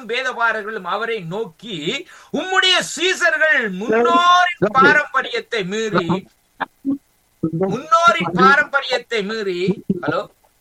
மூப்பர்களும் வேதபாரர்களும் அவரை நோக்கி உம்முடைய சீசர்கள் முன்னோரின் பாரம்பரியத்தை மீறி முன்னோரின் பாரம்பரியத்தை மீறி ஹலோ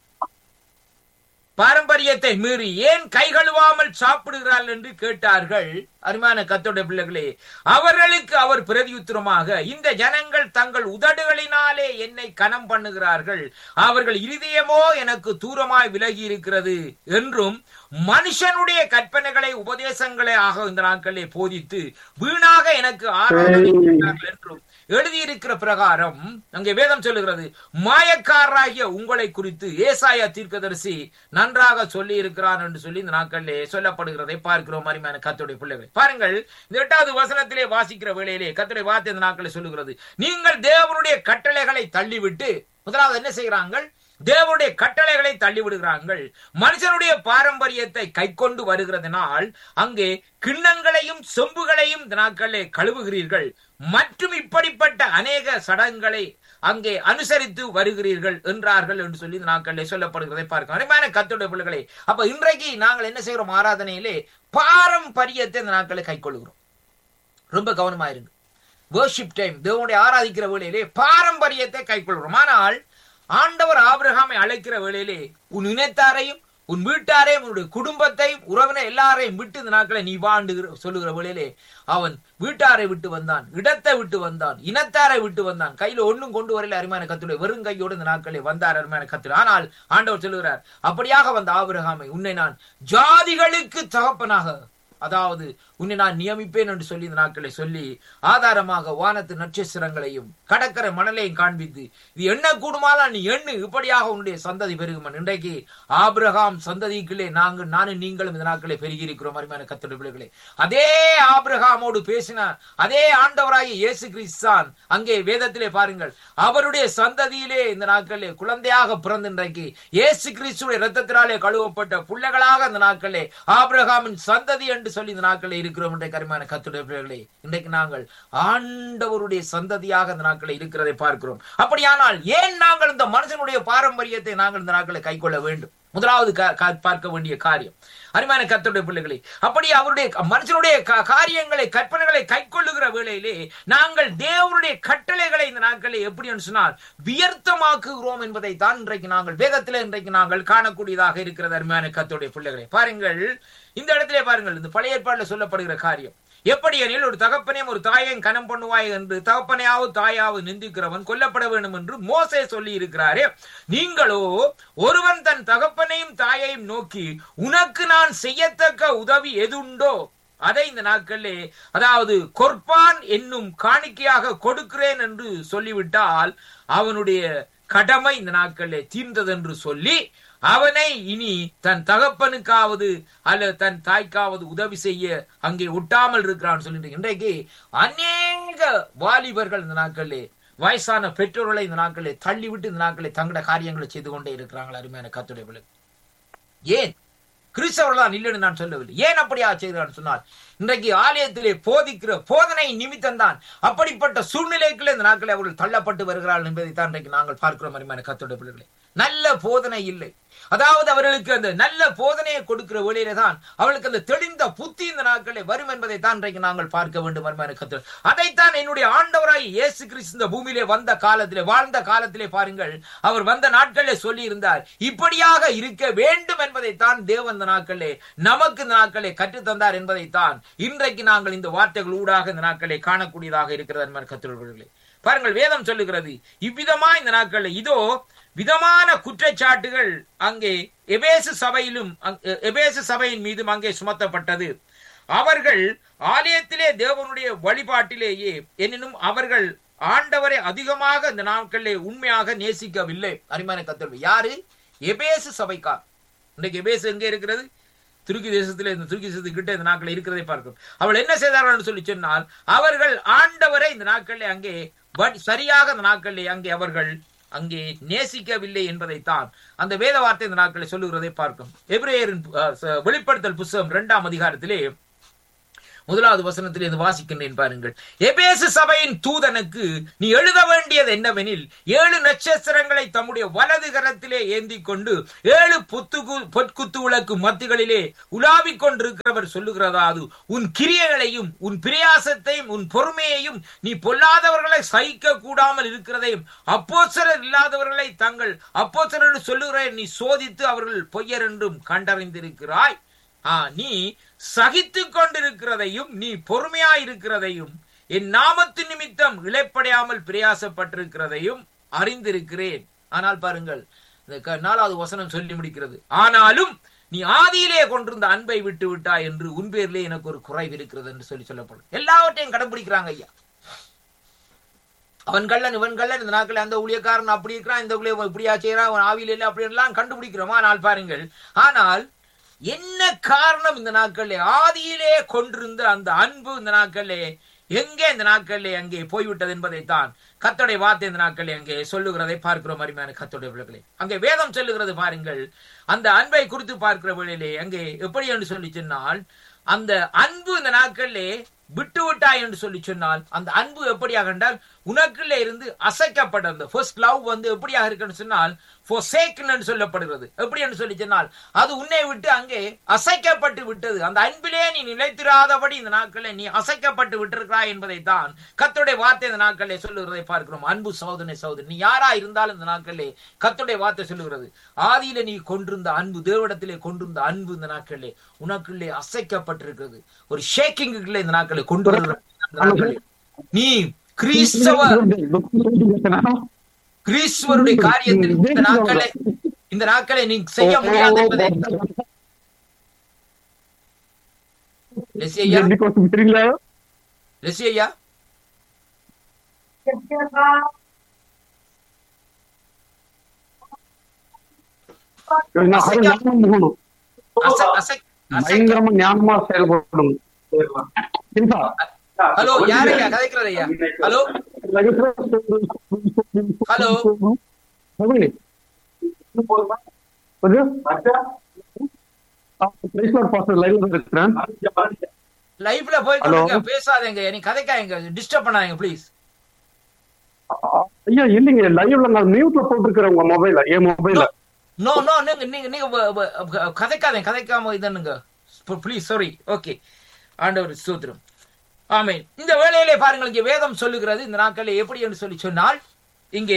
பாரம்பரியத்தை மீறி ஏன் கை கழுவாமல் சாப்பிடுகிறார்கள் என்று கேட்டார்கள் அருமையான கத்தோட பிள்ளைகளே அவர்களுக்கு அவர் பிரதியுத்தரமாக இந்த ஜனங்கள் தங்கள் உதடுகளினாலே என்னை கனம் பண்ணுகிறார்கள் அவர்கள் இருதயமோ எனக்கு தூரமாய் விலகி இருக்கிறது என்றும் மனுஷனுடைய கற்பனைகளை உபதேசங்களை ஆக இந்த நாட்களே போதித்து வீணாக எனக்கு ஆராதனை என்றும் எழுதியிருக்கிற பிரகாரம் அங்கே வேதம் சொல்லுகிறது மாயக்காரராகிய உங்களை குறித்து ஏசாயா தீர்க்கதரிசி நன்றாக சொல்லி இருக்கிறார் என்று சொல்லி இந்த நாட்களிலே சொல்லப்படுகிறதை பார்க்கிறோம் அருமையான கத்துடைய பிள்ளைகளை பாருங்கள் இந்த எட்டாவது வசனத்திலே வாசிக்கிற வேளையிலே கத்துடைய வார்த்தை இந்த நாட்களை சொல்லுகிறது நீங்கள் தேவனுடைய கட்டளைகளை தள்ளிவிட்டு முதலாவது என்ன செய்கிறார்கள் தேவனுடைய கட்டளைகளை தள்ளி விடுகிறார்கள் மனுஷனுடைய பாரம்பரியத்தை கை கொண்டு வருகிறதுனால் அங்கே கிண்ணங்களையும் சொம்புகளையும் நாட்களே கழுவுகிறீர்கள் மற்றும் இப்படிப்பட்ட அநேக சடங்குகளை அங்கே அனுசரித்து வருகிறீர்கள் என்றார்கள் என்று சொல்லி இந்த நாட்களிலே சொல்லப்படுகிறதை பார்க்கிறோம் அருமையான கத்துடைய பிள்ளைகளே அப்ப இன்றைக்கு நாங்கள் என்ன செய்கிறோம் ஆராதனையிலே பாரம்பரியத்தை இந்த நாட்களை கை கொள்கிறோம் ரொம்ப கவனமா இருங்க வேர்ஷிப் டைம் தேவனுடைய ஆராதிக்கிற வேளையிலே பாரம்பரியத்தை கைக்கொள்கிறோம் ஆனால் ஆண்டவர் ஆபிரகாமை அழைக்கிற வேளையிலே உன் இனத்தாரையும் உன் வீட்டாரையும் உன்னுடைய குடும்பத்தையும் உறவினர் எல்லாரையும் விட்டு இந்த நாட்களை நீ வாண்டு சொல்லுகிற வேளையிலே அவன் வீட்டாரை விட்டு வந்தான் இடத்தை விட்டு வந்தான் இனத்தாரை விட்டு வந்தான் கையில ஒண்ணும் கொண்டு வரல அருமையான கத்துடைய வெறும் கையோடு இந்த நாட்களை வந்தார் அருமையான கத்துடைய ஆனால் ஆண்டவர் சொல்லுகிறார் அப்படியாக வந்த ஆபிரகாமை உன்னை நான் ஜாதிகளுக்கு தகப்பனாக அதாவது உன்னை நான் நியமிப்பேன் என்று சொல்லி இந்த நாட்களை சொல்லி ஆதாரமாக வானத்து நட்சத்திரங்களையும் கடற்கரை மணலையும் காண்பித்து இது என்ன கூடுமாலாம் நீ எண்ணு இப்படியாக உன்னுடைய சந்ததி பெருகுமன் இன்றைக்கு ஆபிரகாம் சந்ததிக்குள்ளே நாங்கள் நானும் நீங்களும் இந்த நாட்களை பெருகி இருக்கிறோம் அருமையான கத்தோட பிள்ளைகளே அதே ஆபிரகாமோடு பேசினார் அதே ஆண்டவராகிய இயேசு கிறிஸ்தான் அங்கே வேதத்திலே பாருங்கள் அவருடைய சந்ததியிலே இந்த நாட்களிலே குழந்தையாக பிறந்த இன்றைக்கு இயேசு கிறிஸ்துடைய ரத்தத்தினாலே கழுவப்பட்ட பிள்ளைகளாக இந்த நாட்களே ஆபிரகாமின் சந்ததி என்று சொல்லி இந்த நாட்களில் இருக்கிறோம் என்ற கருமையான கத்துடைய பிள்ளைகளே இன்றைக்கு நாங்கள் ஆண்டவருடைய சந்ததியாக இந்த நாட்களில் இருக்கிறதை பார்க்கிறோம் அப்படியானால் ஏன் நாங்கள் இந்த மனுஷனுடைய பாரம்பரியத்தை நாங்கள் இந்த நாட்களை கைக்கொள்ள வேண்டும் முதலாவது பார்க்க வேண்டிய காரியம் அருமையான கத்தருடைய பிள்ளைகளை அப்படி அவருடைய மனுஷனுடைய காரியங்களை கற்பனைகளை கைக்கொள்ளுகிற வேளையிலே நாங்கள் தேவனுடைய கட்டளைகளை இந்த நாட்களை எப்படி சொன்னால் வியர்த்தமாக்குகிறோம் என்பதை தான் இன்றைக்கு நாங்கள் வேதத்தில் இன்றைக்கு நாங்கள் காணக்கூடியதாக இருக்கிறது அருமையான கத்தருடைய பிள்ளைகளை பாருங்கள் இந்த இடத்திலே பாருங்கள் இந்த பழைய ஏற்பாடுல சொல்லப்படுகிற காரியம் எப்படி எனில் ஒரு தகப்பனையும் ஒரு தாயையும் கனம் பண்ணுவாய் என்று தகப்பனையாவது தாயாவது நிந்திக்கிறவன் கொல்லப்பட வேண்டும் என்று மோசே சொல்லி இருக்கிறாரே நீங்களோ ஒருவன் தன் தகப்பனையும் தாயையும் நோக்கி உனக்கு நான் செய்யத்தக்க உதவி எதுண்டோ அதை இந்த நாட்களிலே அதாவது கொர்பான் என்னும் காணிக்கையாக கொடுக்கிறேன் என்று சொல்லிவிட்டால் அவனுடைய கடமை இந்த நாட்களிலே தீர்ந்தது என்று சொல்லி அவனை இனி தன் தகப்பனுக்காவது அல்லது தன் தாய்க்காவது உதவி செய்ய அங்கே ஒட்டாமல் இருக்கிறான் சொல்லிட்டு இன்றைக்கு அநேக வாலிபர்கள் இந்த நாட்களிலே வயசான பெற்றோர்களை இந்த நாட்களை தள்ளிவிட்டு இந்த நாட்களை தங்கட காரியங்களை செய்து கொண்டே இருக்கிறாங்களா அருமையான கத்துடைய ஏன் கிறிஸ்தவர்கள் தான் இல்லைன்னு நான் சொல்லவில்லை ஏன் அப்படியா செய்கிறான் சொன்னால் இன்றைக்கு ஆலயத்திலே போதிக்கிற போதனை நிமித்தம் தான் அப்படிப்பட்ட சூழ்நிலைக்குள்ள இந்த நாட்களை அவர்கள் தள்ளப்பட்டு வருகிறார்கள் என்பதை தான் இன்றைக்கு நாங்கள் பார்க்கிறோம் அருமையான கத்தோட பிள்ளைகளை நல்ல போதனை இல்லை அதாவது அவர்களுக்கு அந்த நல்ல போதனையை கொடுக்கிற வேளையில தான் அவளுக்கு அந்த தெளிந்த புத்தி இந்த நாட்களில் வரும் என்பதை தான் இன்றைக்கு நாங்கள் பார்க்க வேண்டும் அருமையான கத்தர் அதைத்தான் என்னுடைய ஆண்டவராய் இயேசு கிறிஸ்து இந்த பூமியிலே வந்த காலத்திலே வாழ்ந்த காலத்திலே பாருங்கள் அவர் வந்த நாட்களிலே சொல்லி இருந்தார் இப்படியாக இருக்க வேண்டும் என்பதைத்தான் தேவன் இந்த நாட்களே நமக்கு இந்த நாட்களை கற்றுத்தந்தார் என்பதைத்தான் இன்றைக்கு நாங்கள் இந்த வார்த்தைகள் ஊடாக இந்த நாட்களை காணக்கூடியதாக இருக்கிறது அருமையான கத்தர்களே பாருங்கள் வேதம் சொல்லுகிறது இவ்விதமா இந்த நாட்களில் இதோ விதமான குற்றச்சாட்டுகள் அங்கே எபேசு சபையிலும் எபேசு சபையின் மீதும் அங்கே சுமத்தப்பட்டது அவர்கள் ஆலயத்திலே தேவனுடைய வழிபாட்டிலேயே எனினும் அவர்கள் ஆண்டவரை அதிகமாக இந்த நாட்களிலே உண்மையாக நேசிக்கவில்லை அருமையான கத்தல் யாரு எபேசு சபைக்கார் இன்றைக்கு எபேசு எங்கே இருக்கிறது துருக்கி தேசத்தில் இந்த துருக்கி தேசத்துக்கு கிட்ட இந்த நாட்களை இருக்கிறதை பார்க்கும் அவள் என்ன செய்தார்கள் சொல்லி சொன்னால் அவர்கள் ஆண்டவரை இந்த நாட்களில் அங்கே சரியாக அந்த நாட்களில் அங்கே அவர்கள் அங்கே நேசிக்கவில்லை என்பதைத்தான் அந்த வேத வார்த்தை இந்த நாட்களை சொல்லுகிறதை பார்க்கும் எப்ரேயரின் வெளிப்படுத்தல் புஸ்தகம் இரண்டாம் அதிகாரத்திலே முதலாவது வசனத்தில் இது வாசிக்கின்றேன் பாருங்கள் எபேசு சபையின் தூதனுக்கு நீ எழுத வேண்டியது என்னவெனில் ஏழு நட்சத்திரங்களை தம்முடைய வலது கரத்திலே ஏந்தி கொண்டு ஏழு பொத்துகு பொற்குத்து விளக்கு மத்திகளிலே உலாவிக் கொண்டிருக்கிறவர் சொல்லுகிறதாவது உன் கிரியைகளையும் உன் பிரயாசத்தையும் உன் பொறுமையையும் நீ பொல்லாதவர்களை சகிக்க கூடாமல் இருக்கிறதையும் அப்போசரர் இல்லாதவர்களை தங்கள் அப்போசரர் சொல்லுகிற நீ சோதித்து அவர்கள் பொய்யர் என்றும் கண்டறிந்திருக்கிறாய் ஆ நீ சகித்துக் கொண்டிருக்கிறதையும் நீ பொறுமையாயிருக்கிறதையும் என் நாமத்து நிமித்தம் இழைப்படையாமல் பிரயாசப்பட்டிருக்கிறதையும் அறிந்திருக்கிறேன் ஆனால் பாருங்கள் இந்த க- நாலாவது வசனம் சொல்லி முடிக்கிறது ஆனாலும் நீ ஆதியிலே கொண்டிருந்த அன்பை விட்டு விட்டாய் என்று உன் பேரிலே எனக்கு ஒரு குறைவு இருக்கிறது என்று சொல்லி சொல்லப்படும் எல்லாவற்றையும் கடைபிடிக்கிறாங்க ஐயா அவன் கள்ளன் இவன் கள்ளன் இந்த நாட்கள் அந்த ஊழியக்காரன் அப்படி இருக்கிறான் இந்த ஊழிய இப்படியா செய்யறான் அவன் ஆவியில இல்லை அப்படி எல்லாம் கண்டுபிடிக்கிறோம் ஆனால் பாருங்கள் ஆனால் என்ன காரணம் இந்த நாட்களிலே ஆதியிலே கொண்டிருந்த அந்த அன்பு இந்த நாட்களிலே எங்கே இந்த நாட்களிலே அங்கே போய்விட்டது என்பதைத்தான் கத்தோடைய வார்த்தை இந்த நாட்களிலே அங்கே சொல்லுகிறதை பார்க்கிறோம் அருமையான கத்தோடைய பிள்ளைகளே அங்கே வேதம் சொல்லுகிறது பாருங்கள் அந்த அன்பை குறித்து பார்க்கிற வேளையிலே அங்கே எப்படி என்று சொல்லி சொன்னால் அந்த அன்பு இந்த நாட்களிலே விட்டு விட்டாய் என்று சொல்லி சொன்னால் அந்த அன்பு எப்படியாக என்றால் உனக்குள்ளே இருந்து அசைக்கப்பட்ட அந்த ஃபர்ஸ்ட் லவ் வந்து எப்படியாக இருக்குன்னு சொன்னால் forsaken என்று சொல்லப்படுகிறது எப்படி என்று சொல்லி சொன்னால் அது உன்னை விட்டு அங்கே அசைக்கப்பட்டு விட்டது அந்த அன்பிலே நீ நிலைத்திராதபடி இந்த நாட்களில் நீ அசைக்கப்பட்டு விட்டிருக்கிறாய் என்பதைத்தான் கத்துடைய வார்த்தை இந்த நாட்களிலே சொல்லுகிறதை பார்க்கிறோம் அன்பு சோதனை சோதனை நீ யாரா இருந்தாலும் இந்த நாட்களிலே கத்துடைய வார்த்தை சொல்லுகிறது ஆதியில நீ கொண்டிருந்த அன்பு தேவடத்திலே கொண்டிருந்த அன்பு இந்த நாட்களிலே உனக்குள்ளே அசைக்கப்பட்டிருக்கிறது ஒரு ஷேக்கிங்குள்ளே இந்த நாட்களை கொண்டு வருகிற இந்த நாட்களிலே நீ கிறிஸ்தவ கிறிஸ்துவருடைய காரியத்தில் இந்த நாட்களை இந்த நாட்களை நீ செய்ய முடியாது என்பதை லெசி ஐயா தெரியல லெசி ஐயா அது ஞானம் போகணும் அசை அசை அசை பயங்கரமா ஞானமா செயல்படணும் சரிப்பா? ஹலோ யார் ஐயா கதைக்கிறது ஐயா ஹலோ ஹலோ. ரவி. கொஞ்சம். ஆ, praise Lord, pastor, live ல தான் இருக்கிறேன். லைவ்ல போய் Hello. கொண்டிருக்க, பேசாதீங்க நீ கதைக்காதீங்க டிஸ்டர்ப் பண்ணாதீங்க ப்ளீஸ் ஆ, ஐயா இல்லைங்க லைவ்ல நான் மியூட்ல போட்டிருக்கிறேன் உங்க மொபைல என் மொபைல நோ நோ நீங்க நீங்க நீங்க வ- வ- வ- கதைக்காதீங்க கதைக்காம இதனுங்க ப்ளீஸ் சாரி ஓகே ஆண்டவர் ஸ்தோத்திரம் ஆமென் இந்த வேளையிலே பாருங்கள் இங்கே வேதம் சொல்லுகிறது இந்த நாட்களில் எப்படி என்று சொல்லி சொன்னால் இங்கே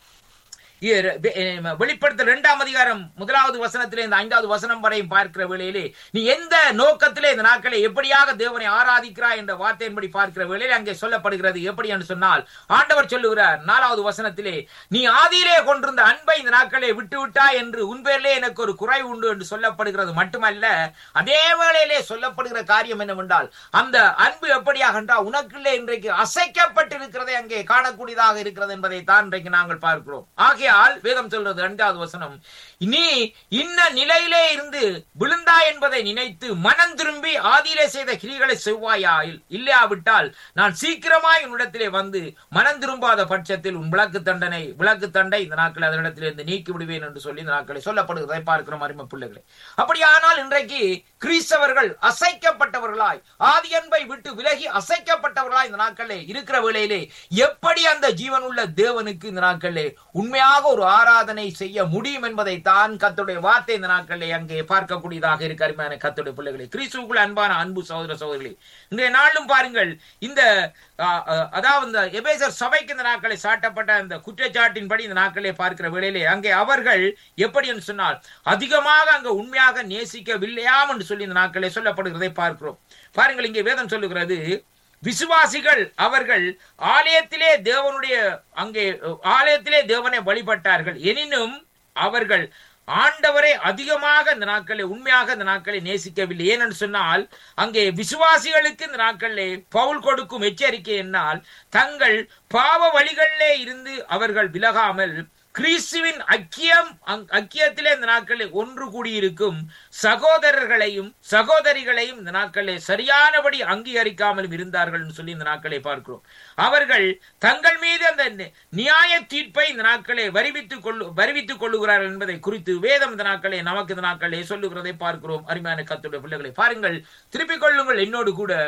இ- வெ- எ- வெளிப்படுத்தல் இரண்டாம் அதிகாரம் முதலாவது வசனத்திலே இந்த ஐந்தாவது வசனம் வரையும் பார்க்கிற வேளையிலே நீ எந்த நோக்கத்திலே இந்த நாட்களை எப்படியாக தேவனை ஆராதிக்கிறாய் என்ற வார்த்தையின்படி பார்க்கிற வேளையிலே அங்கே சொல்லப்படுகிறது எப்படி என்று சொன்னால் ஆண்டவர் சொல்லுகிறார் நாலாவது வசனத்திலே நீ ஆதியிலே கொண்டிருந்த அன்பை இந்த நாட்களை விட்டு விட்டாய் என்று உன் பேரிலே எனக்கு ஒரு குறை உண்டு என்று சொல்லப்படுகிறது மட்டுமல்ல அதே வேளையிலே சொல்லப்படுகிற காரியம் என்னவென்றால் அந்த அன்பு எப்படியாக என்றால் உனக்குள்ளே இன்றைக்கு அசைக்கப்பட்டிருக்கிறதை அங்கே காணக்கூடியதாக இருக்கிறது என்பதை தான் இன்றைக்கு நாங்கள் பார்க்கிறோம் ஆகையால் வேதம் சொல்றது இரண்டாவது வசனம் நீ இன்ன நிலையிலே இருந்து விழுந்தாய் என்பதை நினைத்து மனம் திரும்பி ஆதியிலே செய்த கிரிகளை செவ்வாயாயில் இல்லையாவிட்டால் நான் சீக்கிரமாய் உன்னிடத்திலே வந்து மனம் திரும்பாத பட்சத்தில் உன் விளக்கு தண்டனை விளக்கு தண்டை இந்த நாட்களை அதனிடத்திலிருந்து நீக்கி விடுவேன் என்று சொல்லி இந்த நாட்களை சொல்லப்படுகிறதை பார்க்கிறோம் அருமை பிள்ளைகளே அப்படியானால் இன்றைக்கு கிறிஸ்தவர்கள் அசைக்கப்பட்டவர்களாய் ஆதி அன்பை விட்டு விலகி அசைக்கப்பட்டவர்களாய் இந்த நாட்களிலே இருக்கிற வேளையிலே எப்படி அந்த ஜீவனுள்ள தேவனுக்கு இந்த நாட்களிலே உண்மையாக ஒரு ஆராதனை செய்ய முடியும் என்பதை தான் கத்துடைய வார்த்தை இந்த நாட்களிலே அங்கே பார்க்கக்கூடியதாக இருக்கு அருமையான கத்துடைய பிள்ளைகளே கிறிஸ்துவுக்குள் அன்பான அன்பு சகோதர சகோதரிகளே இன்றைய நாளும் பாருங்கள் இந்த ஆ, ஆ, அதாவது இந்த எபேசர் சபைக்கு இந்த நாட்களை சாட்டப்பட்ட அந்த குற்றச்சாட்டின்படி இந்த நாட்களை பார்க்கிற வேளையிலே அங்கே அவர்கள் எப்படி என்று சொன்னால் அதிகமாக அங்க உண்மையாக நேசிக்கவில்லையாம் என்று சொல்லி இந்த நாட்களே சொல்லப்படுகிறதை பார்க்கிறோம் பாருங்கள் இங்கே வேதம் சொல்லுகிறது விசுவாசிகள் அவர்கள் ஆலயத்திலே தேவனுடைய அங்கே ஆலயத்திலே தேவனை வழிபட்டார்கள் எனினும் அவர்கள் ஆண்டவரை அதிகமாக இந்த நாட்களை உண்மையாக இந்த நாட்களை நேசிக்கவில்லை ஏனென்று சொன்னால் அங்கே விசுவாசிகளுக்கு இந்த நாட்களிலே பவுல் கொடுக்கும் எச்சரிக்கை என்னால் தங்கள் பாவ வழிகளிலே இருந்து அவர்கள் விலகாமல் கிறிஸ்துவின் ஐக்கியம் அங்- ஐக்கியத்திலே இந்த நாட்களில் ஒன்று கூடியிருக்கும் சகோதரர்களையும் சகோதரிகளையும் இந்த நாட்களிலே சரியானபடி அங்கீகரிக்காமலும் இருந்தார்கள் என்று சொல்லி இந்த நாட்களை பார்க்கிறோம் அவர்கள் தங்கள் மீது அந்த நி- நியாய தீர்ப்பை இந்த நாட்களை வருவித்துக் கொள்ளு வருவித்துக் கொள்ளுகிறார்கள் என்பதை குறித்து வேதம் இந்த நாட்களை நமக்கு இந்த நாட்களே சொல்லுகிறதை பார்க்கிறோம் அருமையான கத்துடைய பிள்ளைகளை பாருங்கள் திருப்பிக் கொள்ளுங்கள் என்னோடு கூட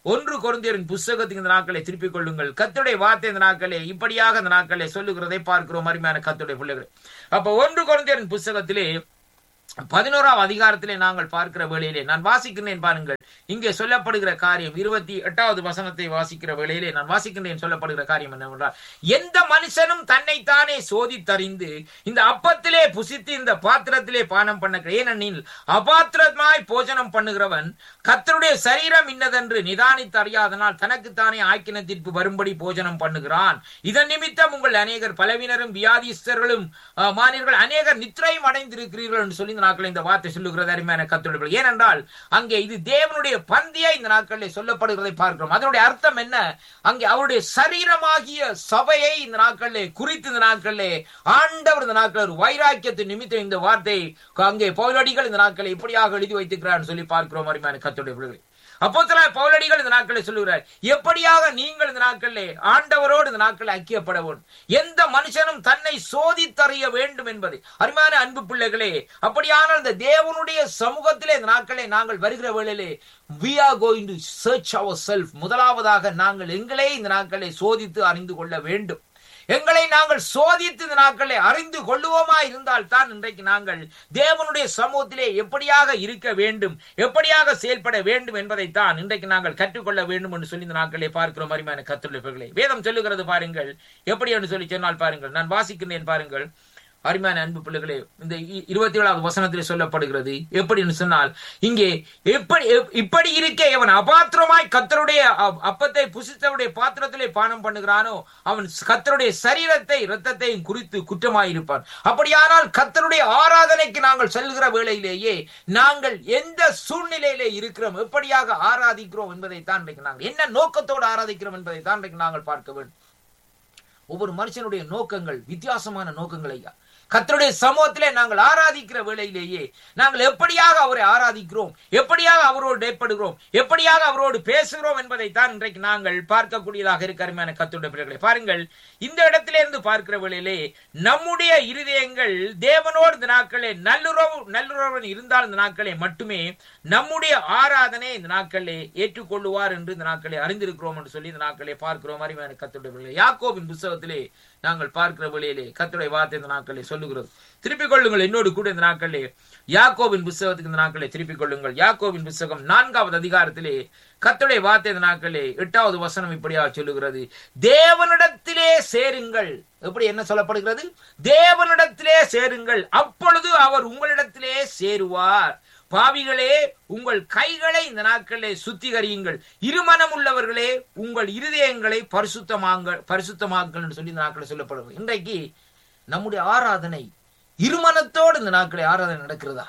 ஒன்று குழந்தையரின் புஸ்தகத்துக்கு இந்த நாட்களை திருப்பிக் கொள்ளுங்கள் கத்துடைய வார்த்தை இந்த நாட்களே இப்படியாக இந்த நாட்களை சொல்லுகிறதை பார்க்கிறோம் அருமையான கத்துடைய பிள்ளைகள் அப்ப ஒன்று குழந்தையரின் புஸ்தகத்திலே பதினோராம் அதிகாரத்திலே நாங்கள் பார்க்கிற வேளையிலே நான் வாசிக்கிறேன் பாருங்கள் இங்கே சொல்லப்படுகிற காரியம் இருபத்தி எட்டாவது வசனத்தை வாசிக்கிற வேளையிலே நான் வாசிக்கின்றேன் சொல்லப்படுகிற காரியம் என்னவென்றால் எந்த மனுஷனும் தன்னைத்தானே சோதித்தறிந்து இந்த அப்பத்திலே புசித்து இந்த பாத்திரத்திலே பானம் பண்ண ஏனெனில் அபாத்திரமாய் போஜனம் பண்ணுகிறவன் கத்தருடைய சரீரம் இன்னதென்று நிதானித்து அறியாதனால் தனக்குத்தானே ஆக்கின தீர்ப்பு வரும்படி போஜனம் பண்ணுகிறான் இதன் நிமித்தம் உங்கள் அநேகர் பலவினரும் வியாதிஸ்தர்களும் அஹ், மானியர்கள் அநேகர் நித்திரையும் அடைந்திருக்கிறீர்கள் என்று சொல்லி இந்த நாட்களில் இந்த வார்த்தை சொல்லுகிறது அருமையான கத்தோடு ஏனென்றால் அங்கே இது தேவனுடைய பந்தியை இந்த நாட்களில் சொல்லப்படுகிறதை பார்க்கிறோம் அதனுடைய அர்த்தம் என்ன அங்கே அவருடைய சரீரமாகிய சபையை இந்த நாட்களிலே குறித்து இந்த நாட்களிலே ஆண்டவர் இந்த நாட்கள் ஒரு வைராக்கியத்தின் நிமித்தம் இந்த வார்த்தை அங்கே பௌலடிகள் இந்த நாட்களை இப்படியாக எழுதி வைத்திருக்கிறார் சொல்லி பார்க்கிறோம் அருமையான கத்தோடைய பிள்ளைகளை அப்போஸ்தலர் பவுலடிகள் இந்த நாட்களை சொல்லுகிறார் எப்படியாக நீங்கள் இந்த நாட்களிலே ஆண்டவரோடு இந்த நாட்களை ஐக்கியப்பட வேண்டும் எந்த மனுஷனும் தன்னை சோதித்தறிய வேண்டும் என்பதை அருமையான அன்பு பிள்ளைகளே அப்படியான இந்த தேவனுடைய சமூகத்திலே இந்த நாட்களை நாங்கள் வருகிற வேளையிலே we are going to search ourselves முதலாவதாக நாங்கள் எங்களே இந்த நாட்களை சோதித்து அறிந்து கொள்ள வேண்டும் எங்களை நாங்கள் சோதித்து இந்த நாட்களை அறிந்து கொள்ளுவோமா இருந்தால் தான் இன்றைக்கு நாங்கள் தேவனுடைய சமூகத்திலே எப்படியாக இருக்க வேண்டும் எப்படியாக செயல்பட வேண்டும் என்பதைத்தான் இன்றைக்கு நாங்கள் கற்றுக்கொள்ள வேண்டும் என்று சொல்லி இந்த நாட்களை பார்க்கிறோம் அருமையான கத்துழைப்புகளை வேதம் சொல்லுகிறது பாருங்கள் எப்படி என்று சொல்லி சொன்னால் பாருங்கள் நான் வாசிக்கிறேன் பாருங்கள் அருமையான அன்பு பிள்ளைகளே இந்த இ- இருபத்தி ஏழாவது வசனத்தில் சொல்லப்படுகிறது எப்படின்னு சொன்னால் இங்கே எப்படி எப்- இப்படி இருக்க இவன் அபாத்திரமாய் கத்தருடைய அ- அப்பத்தை புசித்தவருடைய பாத்திரத்திலே பானம் பண்ணுகிறானோ அவன் கத்தருடைய சரீரத்தை இரத்தத்தையும் குறித்து குற்றமாயிருப்பான் அப்படியானால் கத்தருடைய ஆராதனைக்கு நாங்கள் செல்கிற வேளையிலேயே நாங்கள் எந்த சூழ்நிலையிலே இருக்கிறோம் எப்படியாக ஆராதிக்கிறோம் என்பதை தான் இன்றைக்கு நாங்கள் என்ன நோக்கத்தோடு ஆராதிக்கிறோம் என்பதை தான் இன்றைக்கு நாங்கள் பார்க்க வேண்டும் ஒவ்வொரு மனுஷனுடைய நோக்கங்கள் வித்தியாசமான நோக்கங்கள் ஐயா கர்த்தருடைய சமூகத்திலே நாங்கள் ஆராதிக்கிற வேளையிலேயே நாங்கள் எப்படியாக அவரை ஆராதிக்கிறோம் எப்படியாக அவரோடு ஏற்படுகிறோம் எப்படியாக அவரோடு பேசுகிறோம் என்பதை தான் இன்றைக்கு நாங்கள் பார்க்கக்கூடியதாக இருக்க அருமையான கர்த்தருடைய பிள்ளைகளை பாருங்கள் இந்த இடத்திலே இருந்து பார்க்கிற வேளையிலே நம்முடைய இருதயங்கள் தேவனோடு இந்த நாட்களே நல்லுறவு நல்லுறவு இருந்தால் இந்த நாட்களே மட்டுமே நம்முடைய ஆராதனை இந்த நாட்களே ஏற்றுக்கொள்ளுவார் என்று இந்த நாட்களை அறிந்திருக்கிறோம் என்று சொல்லி இந்த நாட்களே பார்க்கிறோம் அருமையான கர்த்தருடைய பிள்ளைகளை யாக்கோபின் புஸ்தகத்திலே நாங்கள் பார்க்கிற வழியிலே கர்த்தருடைய வார்த்தை இந்த நாட்களை சொல்லுகிறது திருப்பிக் கொள்ளுங்கள் என்னோடு கூட இந்த நாட்களே யாக்கோபின் புஸ்தகத்துக்கு இந்த நாட்களை திருப்பிக் கொள்ளுங்கள் யாக்கோபின் புஸ்தகம் நான்காவது அதிகாரத்திலே கர்த்தருடைய வார்த்தை இந்த நாட்களே எட்டாவது வசனம் இப்படியாக சொல்லுகிறது தேவனிடத்திலே சேருங்கள் எப்படி என்ன சொல்லப்படுகிறது தேவனிடத்திலே சேருங்கள் அப்பொழுது அவர் உங்களிடத்திலே சேருவார் பாவிகளே உங்கள் கைகளை இந்த நாட்களிலே சுத்திகரியுங்கள் இருமனம் உள்ளவர்களே உங்கள் இருதயங்களை பரிசுத்தமாங்க பரிசுத்தமாக்குங்கள் என்று சொல்லி இந்த நாட்களில் சொல்லப்படுகிறது இன்றைக்கு நம்முடைய ஆராதனை இருமனத்தோடு இந்த நாட்களில் ஆராதனை நடக்கிறதா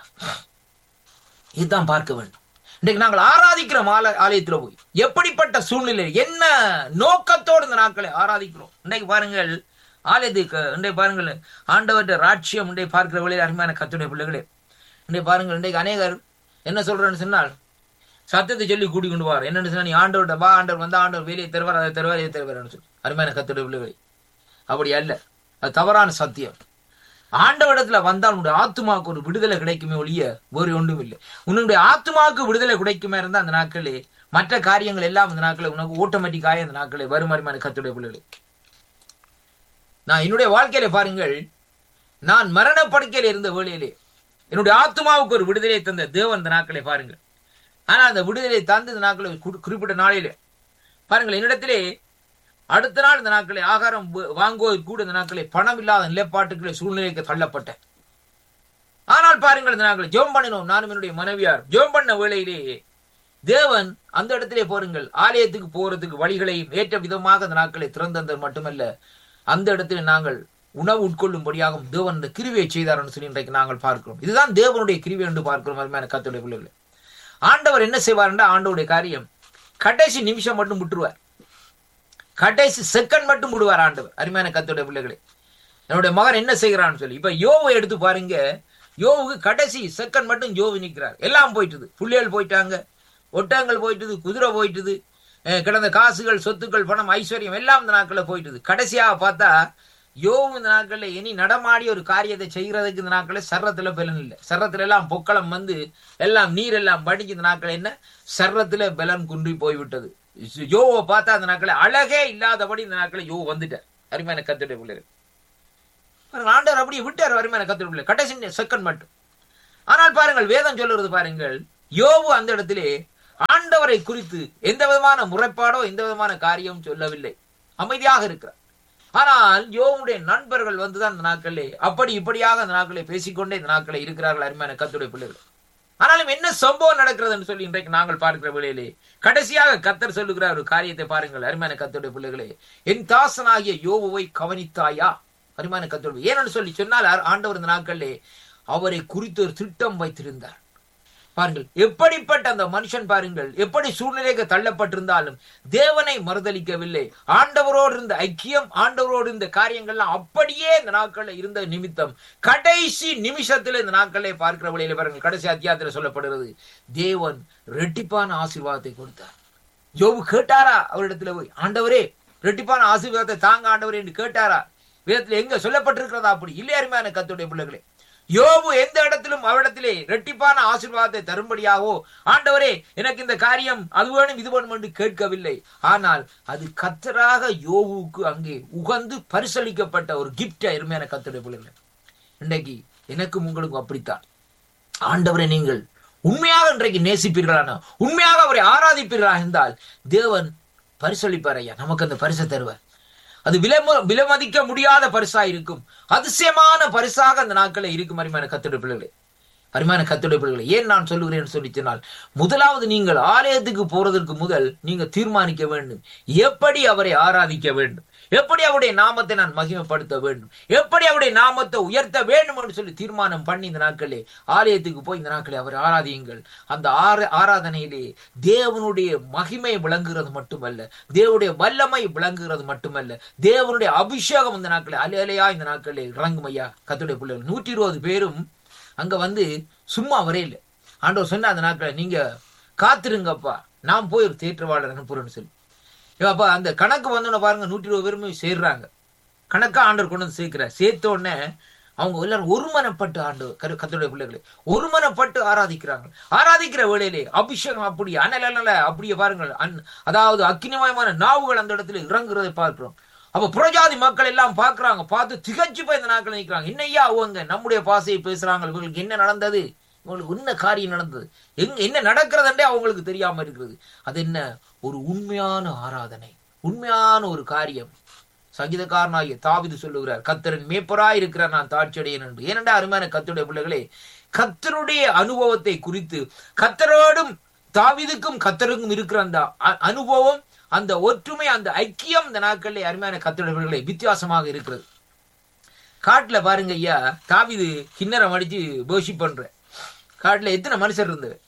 இதுதான் பார்க்க வேண்டும் இன்றைக்கு நாங்கள் ஆராதிக்கிறோம் ஆல ஆலயத்தில் போய் எப்படிப்பட்ட சூழ்நிலை என்ன நோக்கத்தோடு இந்த நாட்களை ஆராதிக்கிறோம் இன்றைக்கு பாருங்கள் ஆலயத்துக்கு இன்றைக்கு பாருங்கள் ஆண்டவர்கிட்ட ராட்சியம் இன்றைக்கு பார்க்கிற வழியில் அருமையான கத்துடைய பிள்ளைகளே இன்றைக்கு பாருங்கள் இன்றைக்கு அநேகர் என்ன சொல்றேன்னு சொன்னால் சத்தத்தை சொல்லி கூட்டி கொண்டு வார் என்னன்னு சொன்னா நீ ஆண்டவர்கிட்ட வா ஆண்டவர் வந்தா ஆண்டவர் வேலையை தருவார் அதை தருவார் இதை தருவார்னு சொல்லி அருமையான கத்துடைய பிள்ளைகளை அப்படி அல்ல அது தவறான சத்தியம் ஆண்டவரிடத்துல வந்தால் உன்னுடைய ஆத்மாவுக்கு ஒரு விடுதலை கிடைக்குமே ஒழிய வேறு ஒன்றும் இல்லை உன்னுடைய ஆத்மாவுக்கு விடுதலை கிடைக்குமே இருந்தா அந்த நாட்களே மற்ற காரியங்கள் எல்லாம் இந்த நாட்களே உனக்கு ஆட்டோமேட்டிக்காக அந்த நாட்களே வரும் அருமையான கத்துடைய பிள்ளைகளை நான் என்னுடைய வாழ்க்கையில பாருங்கள் நான் மரணப்படுக்கையில் இருந்த வேளையிலே என்னுடைய ஆத்மாவுக்கு ஒரு விடுதலை தந்த தேவன் இந்த நாட்களை பாருங்கள் ஆனா அந்த விடுதலை தந்து இந்த நாட்களை குறி- குறிப்பிட்ட நாளிலே பாருங்கள் என்னிடத்திலே அடுத்த நாள் இந்த நாட்களை ஆகாரம் வ- வாங்குவதற்கு கூட இந்த நாட்களை பணம் இல்லாத நிலைப்பாட்டுகளை சூழ்நிலைக்கு தள்ளப்பட்டேன் ஆனால் பாருங்கள் இந்த நாட்களை ஜோம் பண்ணினோம் நானும் என்னுடைய மனைவியார் ஜோம் பண்ண வேளையிலேயே தேவன் அந்த இடத்திலே போருங்கள் ஆலயத்துக்கு போறதுக்கு வழிகளையும் ஏற்ற விதமாக அந்த நாட்களை திறந்தது மட்டுமல்ல அந்த இடத்திலே நாங்கள் உணவு உட்கொள்ளும்படியாகவும் தேவன் அந்த கிருவியை செய்தார்னு சொல்லி இன்றைக்கு நாங்கள் பார்க்கிறோம் இதுதான் தேவனுடைய கிருவி என்று பார்க்கிறோம் அருமையான கத்துடைய பிள்ளைகளை ஆண்டவர் என்ன செய்வார் என்றால் ஆண்டவருடைய காரியம் கடைசி நிமிஷம் மட்டும் விட்டுருவார் கடைசி செகண்ட் மட்டும் விடுவார் ஆண்டவர் அருமையான கத்துடைய பிள்ளைகளே என்னுடைய மகன் என்ன செய்கிறான்னு சொல்லி இப்ப யோவை எடுத்து பாருங்க யோவுக்கு கடைசி செகண்ட் மட்டும் யோவு நிற்கிறார் எல்லாம் போயிட்டுது புள்ளிகள் போயிட்டாங்க ஒட்டகங்கள் போயிட்டுது குதிரை போயிட்டுது அஹ் கிடந்த காசுகள் சொத்துக்கள் பணம் ஐஸ்வர்யம் எல்லாம் இந்த நாட்களில் போயிட்டுது கடைசியாக பார்த்தா யோவு இந்த நாட்களில் இனி நடமாடி ஒரு காரியத்தை செய்கிறதுக்கு இந்த நாட்களில் சர்றத்துல பலன் இல்லை சர்றத்துல எல்லாம் பொக்களம் வந்து எல்லாம் நீர் எல்லாம் படிஞ்சு இந்த நாட்கள் என்ன சர்றத்துல பலன் குன்றி போய்விட்டது யோவை பார்த்தா அந்த நாட்களை அழகே இல்லாதபடி இந்த நாட்களை யோ வந்துட்டார் அருமையான கத்துடைய பிள்ளைகள் பாருங்க, ஆண்டவர் அப்படியே விட்டார் அருமையான கத்துடைய பிள்ளை கடைசி செகண்ட் மட்டும் ஆனால் பாருங்கள் வேதம் சொல்லுறது பாருங்கள் யோபு அந்த இடத்திலே ஆண்டவரை குறித்து எந்த விதமான முறைப்பாடோ எந்த விதமான காரியம் சொல்லவில்லை அமைதியாக இருக்கிறார் ஆனால் யோவுடைய நண்பர்கள் வந்துதான் இந்த நாட்களே அப்படி இப்படியாக அந்த நாட்களை பேசிக்கொண்டே இந்த நாட்களை இருக்கிறார்கள் அருமையான கத்துடைய பிள்ளைகள் ஆனாலும் என்ன சம்பவம் நடக்கிறதுன்னு சொல்லி இன்றைக்கு நாங்கள் பார்க்கிற வேளையிலே கடைசியாக கத்தர் சொல்லுகிற ஒரு காரியத்தை பாருங்கள் அருமையான கத்துடைய பிள்ளைகளே என் தாசனாகிய யோபுவை கவனித்தாயா அருமையான கத்தோடு ஏன்னு சொல்லி சொன்னால் ஆ- ஆண்டவர் இந்த நாட்களிலே அவரை குறித்து ஒரு திட்டம் வைத்திருந்தார் பாருங்கள் எப்படிப்பட்ட அந்த மனுஷன் பாருங்கள் எப்படி சூழ்நிலைக்கு தள்ளப்பட்டிருந்தாலும் தேவனை மறுதலிக்கவில்லை ஆண்டவரோடு இருந்த ஐக்கியம் ஆண்டவரோடு இருந்த காரியங்கள்லாம் அப்படியே இந்த நாட்கள்ல இருந்த நிமித்தம் கடைசி நிமிஷத்துல இந்த நாட்களை பார்க்கிற வழியில பாருங்கள் கடைசி அத்தியாயத்துல சொல்லப்படுகிறது தேவன் ரெட்டிப்பான ஆசீர்வாதத்தை கொடுத்தார் யோபு கேட்டாரா அவரிடத்துல போய் ஆண்டவரே ரெட்டிப்பான ஆசீர்வாதத்தை தாங்க ஆண்டவரே என்று கேட்டாரா வேதத்துல எங்க சொல்லப்பட்டிருக்கிறதா அப்படி இல்லையாருமையான கத்துடைய பிள்ளைகளே யோபு எந்த இடத்திலும் அவரிடத்திலே ரெட்டிப்பான ஆசீர்வாதத்தை தரும்படியாகவோ ஆண்டவரே எனக்கு இந்த காரியம் அது வேணும் இது வேணும் என்று கேட்கவில்லை ஆனால் அது கத்தராக யோபுவுக்கு அங்கே உகந்து பரிசளிக்கப்பட்ட ஒரு கிஃப்ட் அருமையான கத்துடைய பிள்ளைகளே இன்றைக்கு எனக்கும் உங்களுக்கும் அப்படித்தான் ஆண்டவரை நீங்கள் உண்மையாக இன்றைக்கு நேசிப்பீர்களான உண்மையாக அவரை ஆராதிப்பீர்களா இருந்தால் தேவன் பரிசளிப்பார் ஐயா நமக்கு அந்த பரிசை தருவார் அது விலைம விலைமதிக்க முடியாத பரிசா இருக்கும் அதிசயமான பரிசாக அந்த நாட்களில் இருக்கும் அருமையான கத்துடைய பிள்ளைகளே அருமையான கத்துடைய பிள்ளைகளை ஏன் நான் சொல்லுகிறேன் சொல்லி சொன்னால் முதலாவது நீங்கள் ஆலயத்துக்கு போறதற்கு முதல் நீங்க தீர்மானிக்க வேண்டும் எப்படி அவரை ஆராதிக்க வேண்டும் எப்படி அவருடைய நாமத்தை நான் மகிமைப்படுத்த வேண்டும் எப்படி அவருடைய நாமத்தை உயர்த்த வேண்டும் என்று சொல்லி தீர்மானம் பண்ணி இந்த நாட்களே ஆலயத்துக்கு போய் இந்த நாட்களே அவரை ஆராதியுங்கள் அந்த ஆர ஆராதனையிலே தேவனுடைய மகிமை விளங்குகிறது மட்டுமல்ல தேவனுடைய வல்லமை விளங்குகிறது மட்டுமல்ல தேவனுடைய அபிஷேகம் இந்த நாட்களே அலை அலையா இந்த நாட்களே இறங்கும் ஐயா கத்துடைய பிள்ளைகள் நூற்றி இருபது பேரும் அங்க வந்து சும்மா வரையில ஆண்டவர் சொன்ன அந்த நாட்களை நீங்க காத்திருங்கப்பா நான் போய் ஒரு தேற்றவாளர் அனுப்புறேன்னு சொல்லி அப்ப அந்த கணக்கு வந்தோன்னு பாருங்க நூற்றி இருபது பேருமே சேர்றாங்க கணக்கா ஆண்டவர் கொண்டு வந்து சேர்க்கிறார் சேர்த்த உடனே அவங்க எல்லாரும் ஒருமனப்பட்டு ஆண்டு கரு- கர்த்தருடைய பிள்ளைகளை ஒருமனப்பட்டு ஆராதிக்கிறாங்க ஆராதிக்கிற வேளையிலே அபிஷேகம் அப்படி அனல அப்படியே பாருங்கள் அன் அதாவது அக்கினிமயமான நாவுகள் அந்த இடத்துல இறங்குறதை பார்க்கிறோம் அப்ப புறஜாதி மக்கள் எல்லாம் பார்க்கறாங்க பார்த்து திகச்சு போய் இந்த நாட்கள் நிற்கிறாங்க என்னையா அவங்க நம்முடைய பாசையை பேசுறாங்க இவங்களுக்கு என்ன நடந்தது இவங்களுக்கு என்ன காரியம் நடந்தது எங்க என்ன நடக்கிறதுன்றே அவங்களுக்கு தெரியாம இருக்கிறது அது என்ன ஒரு உண்மையான ஆராதனை உண்மையான ஒரு காரியம் சங்கீதக்காரனாகிய தாவிது சொல்லுகிறார் கத்தரின் மேப்பராய் இருக்கிறார் நான் தாட்சியடையேன் என்று ஏனென்றா அருமையான கத்தருடைய பிள்ளைகளே கத்தருடைய அனுபவத்தை குறித்து கத்தரோடும் தாவிதுக்கும் கத்தருக்கும் இருக்கிற அந்த அ- அனுபவம் அந்த ஒற்றுமை அந்த ஐக்கியம் இந்த நாட்களிலே அருமையான கத்தருடைய பிள்ளைகளே வித்தியாசமாக இருக்கிறது காட்டுல பாருங்க ஐயா தாவிது கிண்ணறம் அடிச்சு போஷி பண்ற காட்டுல எத்தனை மனுஷர் இருந்தது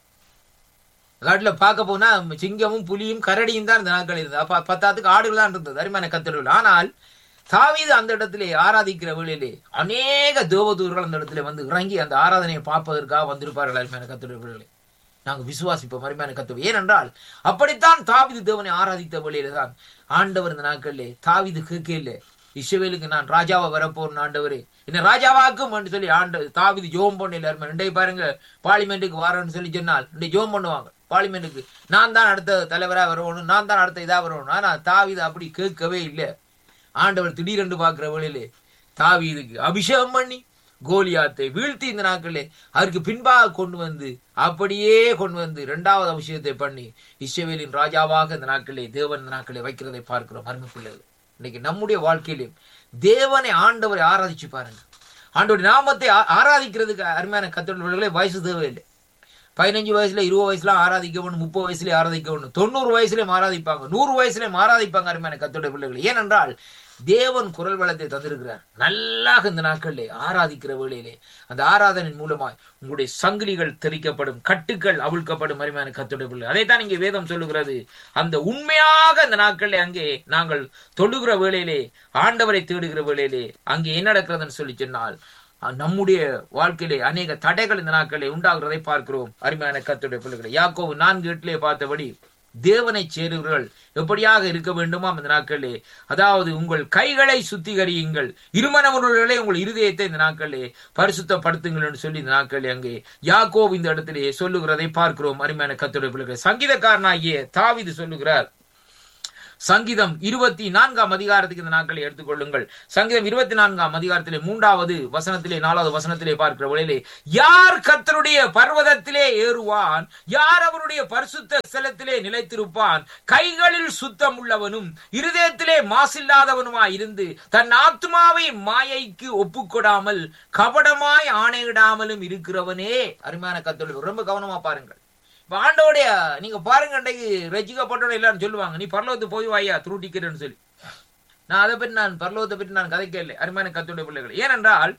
காட்டுல பார்க்க போனா சிங்கமும் புலியும் கரடியும் தான் இந்த நாட்கள் இருந்தது அப்ப பத்தாத்துக்கு ஆடுகள் தான் இருந்தது அருமையான கத்தர்கள் ஆனால் தாவீது அந்த இடத்திலே ஆராதிக்கிற வேளையிலே அநேக தேவதூர்கள் அந்த இடத்துல வந்து இறங்கி அந்த ஆராதனையை பார்ப்பதற்காக வந்திருப்பார்கள் அருமையான கத்தர்களே நாங்கள் விசுவாசிப்போம் அருமையான கத்துவோம் ஏனென்றால் அப்படித்தான் தாவிது தேவனை ஆராதித்த வேளையில தான் ஆண்டவர் இந்த நாட்களிலே தாவிது கேட்கல இஸ்ரவேலுக்கு நான் ராஜாவா வரப்போறேன் ஆண்டவரே என்ன ராஜாவாக்கும் என்று சொல்லி ஆண்டு தாவிது ஜோம் பண்ண எல்லாருமே ரெண்டே பாருங்க பார்லிமெண்ட்டுக்கு வரேன்னு சொல்லி சொன்னால் ரெண்டே ஜோம் பண்ணுவாங்க பார்லிமெண்ட்டுக்கு நான் தான் அடுத்த தலைவரா வரணும் நான் தான் அடுத்த இதா வரணும் ஆனா தாவிது அப்படி கேட்கவே இல்லை ஆண்டவர் திடீரென்று பார்க்கிற வேளையிலே தாவீதுக்கு அபிஷேகம் பண்ணி கோலியாத்தை வீழ்த்தி இந்த நாட்களே அதற்கு பின்பாக கொண்டு வந்து அப்படியே கொண்டு வந்து இரண்டாவது அபிஷேகத்தை பண்ணி இஸ்ரவேலின் ராஜாவாக இந்த நாட்களே தேவன் இந்த நாட்களே வைக்கிறதை பார்க்கிறோம் அருமை பிள்ளைகள் இன்னைக்கு நம்முடைய வாழ்க்கையிலும் தேவனை ஆண்டவரை ஆராதிச்சு பாருங்க ஆண்டவருடைய நாமத்தை ஆ- ஆராதிக்கிறதுக்கு அருமையான கத்தோட வயசு தேவையில்லை பதினஞ்சு வயசுல இருபது வயசுல ஆராதிக்க வேணும் முப்பது வயசுல ஆராதிக்க வேணும் தொண்ணூறு வயசுலயும் ஆராதிப்பாங்க நூறு வயசுலயும் ஆராதிப்பாங்க அருமையான கத்தோட பிள்ளைகள் ஏனென்றால் தேவன் குரல் வளத்தை தந்திருக்கிறார் நல்லாக இந்த நாட்களிலே ஆராதிக்கிற வேளையிலே அந்த ஆராதனின் மூலமாய் உங்களுடைய சங்கிலிகள் தெளிக்கப்படும் கட்டுக்கள் அவிழ்க்கப்படும் அருமையான கத்தோட பிள்ளை அதைத்தான் இங்கே வேதம் சொல்லுகிறது அந்த உண்மையாக அந்த நாட்களிலே அங்கே நாங்கள் தொழுகிற வேளையிலே ஆண்டவரை தேடுகிற வேளையிலே அங்கே என்ன நடக்கிறதுன்னு சொல்லி சொன்னால் அஹ் நம்முடைய வாழ்க்கையிலே அநேக தடைகள் இந்த நாட்களிலே உண்டாகிறதை பார்க்கிறோம் அருமையான கத்துடைய பிள்ளைகளை யாக்கோவு நான்கு எட்டிலே பார்த்தபடி தேவனை சேருவர்கள் எப்படியாக இருக்க வேண்டுமா இந்த நாட்களிலே அதாவது உங்கள் கைகளை சுத்திகரியுங்கள் இருமனவர்களே உங்கள் இருதயத்தை இந்த நாட்களிலே பரிசுத்தப்படுத்துங்கள் என்று சொல்லி இந்த நாட்களிலே அங்கே யாக்கோப் இந்த இடத்திலே சொல்லுகிறதை பார்க்கிறோம் அருமையான கத்துடைய பிள்ளைகள் சங்கீதக்காரனாகிய தாவிது சொல்லுகிறார் சங்கீதம் இருபத்தி நான்காம் அதிகாரத்துக்கு இந்த நாட்களை எடுத்துக்கொள்ளுங்கள் சங்கீதம் இருபத்தி நான்காம் அதிகாரத்திலே மூன்றாவது வசனத்திலே நாலாவது வசனத்திலே பார்க்கிற வழியிலே யார் கர்த்தருடைய பர்வதத்திலே ஏறுவான் யார் அவருடைய பரிசுத்த ஸ்தலத்திலே நிலைத்திருப்பான் கைகளில் சுத்தம் உள்ளவனும் இருதயத்திலே மாசில்லாதவனுமாய் இருந்து தன் ஆத்மாவை மாயைக்கு ஒப்புக்கொடாமல் கபடமாய் ஆணையிடாமலும் இருக்கிறவனே அருமையான கத்தோடு ரொம்ப கவனமா பாருங்கள் இப்ப ஆண்டோடைய நீங்க பாருங்க அன்றைக்கு ரசிக்கப்பட்டோட எல்லாரும் சொல்லுவாங்க நீ பரலோகத்து போய் வாயா துருட்டிக்கிறேன்னு சொல்லி நான் அதை பற்றி நான் பரலோகத்தை பற்றி நான் கதைக்க இல்லை அருமையான கத்துடைய பிள்ளைகள் ஏனென்றால்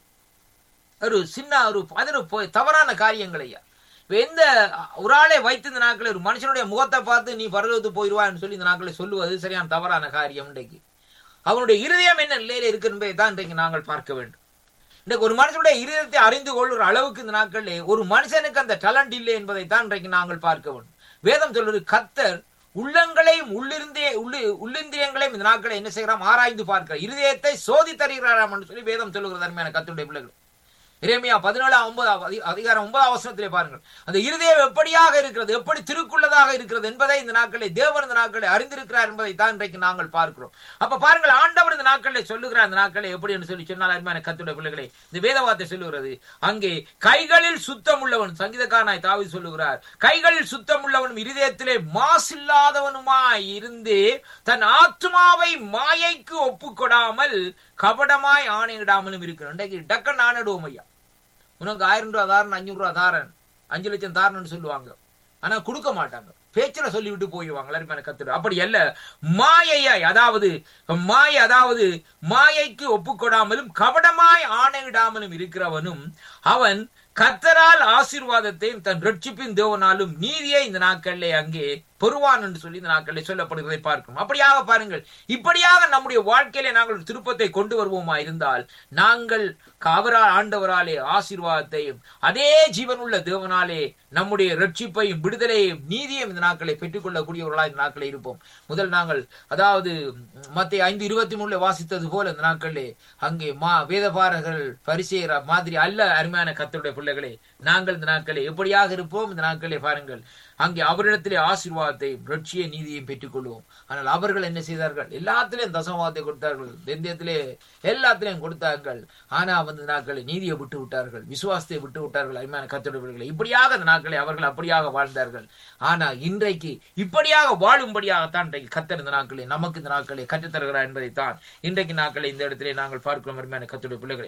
ஒரு சின்ன ஒரு அது ஒரு பொய்- தவறான காரியங்கள் ஐயா இப்ப எந்த ஒரு ஆளை வைத்து இந்த நாட்கள் ஒரு மனுஷனுடைய முகத்தை பார்த்து நீ பரலோகத்து போயிடுவான்னு சொல்லி இந்த நாட்களை சொல்லுவது சரியான தவறான காரியம் இன்றைக்கு அவனுடைய இருதயம் என்ன நிலையில இருக்கு என்பதை தான் இன்றைக்கு நாங்கள் பார்க்க வேண்டும் இன்றைக்கு ஒரு மனுஷனுடைய இருதயத்தை அறிந்து கொள்ளுற அளவுக்கு இந்த நாட்களிலே ஒரு மனுஷனுக்கு அந்த டேலண்ட் இல்லை என்பதை தான் இன்றைக்கு நாங்கள் பார்க்க வேண்டும் வேதம் சொல்வது கத்தர் உள்ளங்களையும் உள்ளிருந்தே உள்ளு உள்ளிந்திரியங்களையும் இந்த நாட்களை என்ன செய்கிறாம் ஆராய்ந்து பார்க்க இருதயத்தை சோதி தருகிறாராம் என்று சொல்லி வேதம் சொல்லுகிறது அருமையான கத்துடைய பிள்ளைகள் இறைமையா பதினேழாம் ஒன்பதாம் அதி- அதிகாரம் ஒன்பதாம் வசனத்திலே பாருங்கள் அந்த இருதயம் எப்படியாக இருக்கிறது எப்படி திருக்குள்ளதாக இருக்கிறது என்பதை இந்த நாட்களை தேவன் இந்த நாட்களை அறிந்திருக்கிறார் என்பதை தான் இன்றைக்கு நாங்கள் பார்க்கிறோம் அப்ப பாருங்கள் ஆண்டவர் இந்த நாட்களை சொல்லுகிறார் இந்த நாட்களை எப்படி என்று சொல்லி சொன்னால் அருமையான கத்துடைய பிள்ளைகளை இந்த வேதவார்த்தை சொல்லுகிறது அங்கே கைகளில் சுத்தம் உள்ளவன் சங்கீதக்காரனாய் தாவி சொல்லுகிறார் கைகளில் சுத்தம் உள்ளவனும் இருதயத்திலே மாசில்லாதவனுமாய் இருந்து தன் ஆத்மாவை மாயைக்கு ஒப்புக்கொடாமல் கபடமாய் ஆணையிடாமலும் இருக்கிறான் இன்றைக்கு டக்கன் ஆணையிடுவோம் ஐயா உனக்கு ஆயிரம் ரூபா தாரன் அஞ்சூறு ரூபா தாரன் அஞ்சு லட்சம் தாரன்னு சொல்லுவாங்க ஆனா கொடுக்க மாட்டாங்க பேச்சுல சொல்லிவிட்டு போயிடுவாங்க எல்லாருமே எனக்கு கத்துடு அப்படி அல்ல மாயையாய் அதாவது மாயை அதாவது மாயைக்கு ஒப்புக்கொடாமலும் கபடமாய் ஆணையிடாமலும் இருக்கிறவனும் அவன் கத்தரால் ஆசீர்வாதத்தையும் தன் ரட்சிப்பின் தேவனாலும் நீதியை இந்த நாட்களிலே அங்கே பெறுவான் என்று சொல்லி இந்த நாட்களிலே சொல்லப்படுவதை பார்க்கிறோம் அப்படியாக பாருங்கள் இப்படியாக நம்முடைய வாழ்க்கையிலே நாங்கள் ஒரு திருப்பத்தை கொண்டு வருவோமா இருந்தால் நாங்கள் அவரால் ஆண்டவராலே ஆசீர்வாதத்தையும் அதே ஜீவனுள்ள தேவனாலே நம்முடைய ரட்சிப்பையும் விடுதலையும் நீதியையும் இந்த நாட்களை பெற்றுக்கொள்ளக்கூடியவர்களாக இந்த நாட்களை இருப்போம் முதல் நாங்கள் அதாவது மத்திய ஐந்து இருபத்தி மூணுல வாசித்தது போல இந்த நாட்களிலே அங்கே மா வேதபாரர்கள் பரிசெய்கிற மாதிரி அல்ல அருமையான கத்தருடைய பிள்ளைகளே நாங்கள் இந்த நாட்களே எப்படியாக இருப்போம் இந்த நாட்களே பாருங்கள் அங்கே அவரிடத்திலே ஆசீர்வாதத்தையும் ரட்சிய நீதியையும் பெற்றுக் கொள்வோம் ஆனால் அவர்கள் என்ன செய்தார்கள் எல்லாத்திலையும் தசமவாதத்தை கொடுத்தார்கள் தெந்தியத்திலே எல்லாத்திலையும் கொடுத்தார்கள் ஆனா வந்து நாட்களை நீதியை விட்டு விட்டார்கள் விசுவாசத்தை விட்டு விட்டார்கள் அருமையான கத்தோடுகளை இப்படியாக அந்த நாட்களை அவர்கள் அப்படியாக வாழ்ந்தார்கள் ஆனா இன்றைக்கு இப்படியாக வாழும்படியாகத்தான் இன்றைக்கு கத்தர் இந்த நாட்களை நமக்கு இந்த நாட்களை கற்றுத்தருகிறார் என்பதைத்தான் இன்றைக்கு நாட்களை இந்த இடத்திலே நாங்கள் பார்க்கிறோம் அருமையான கத்தோட பிள்ளைகளை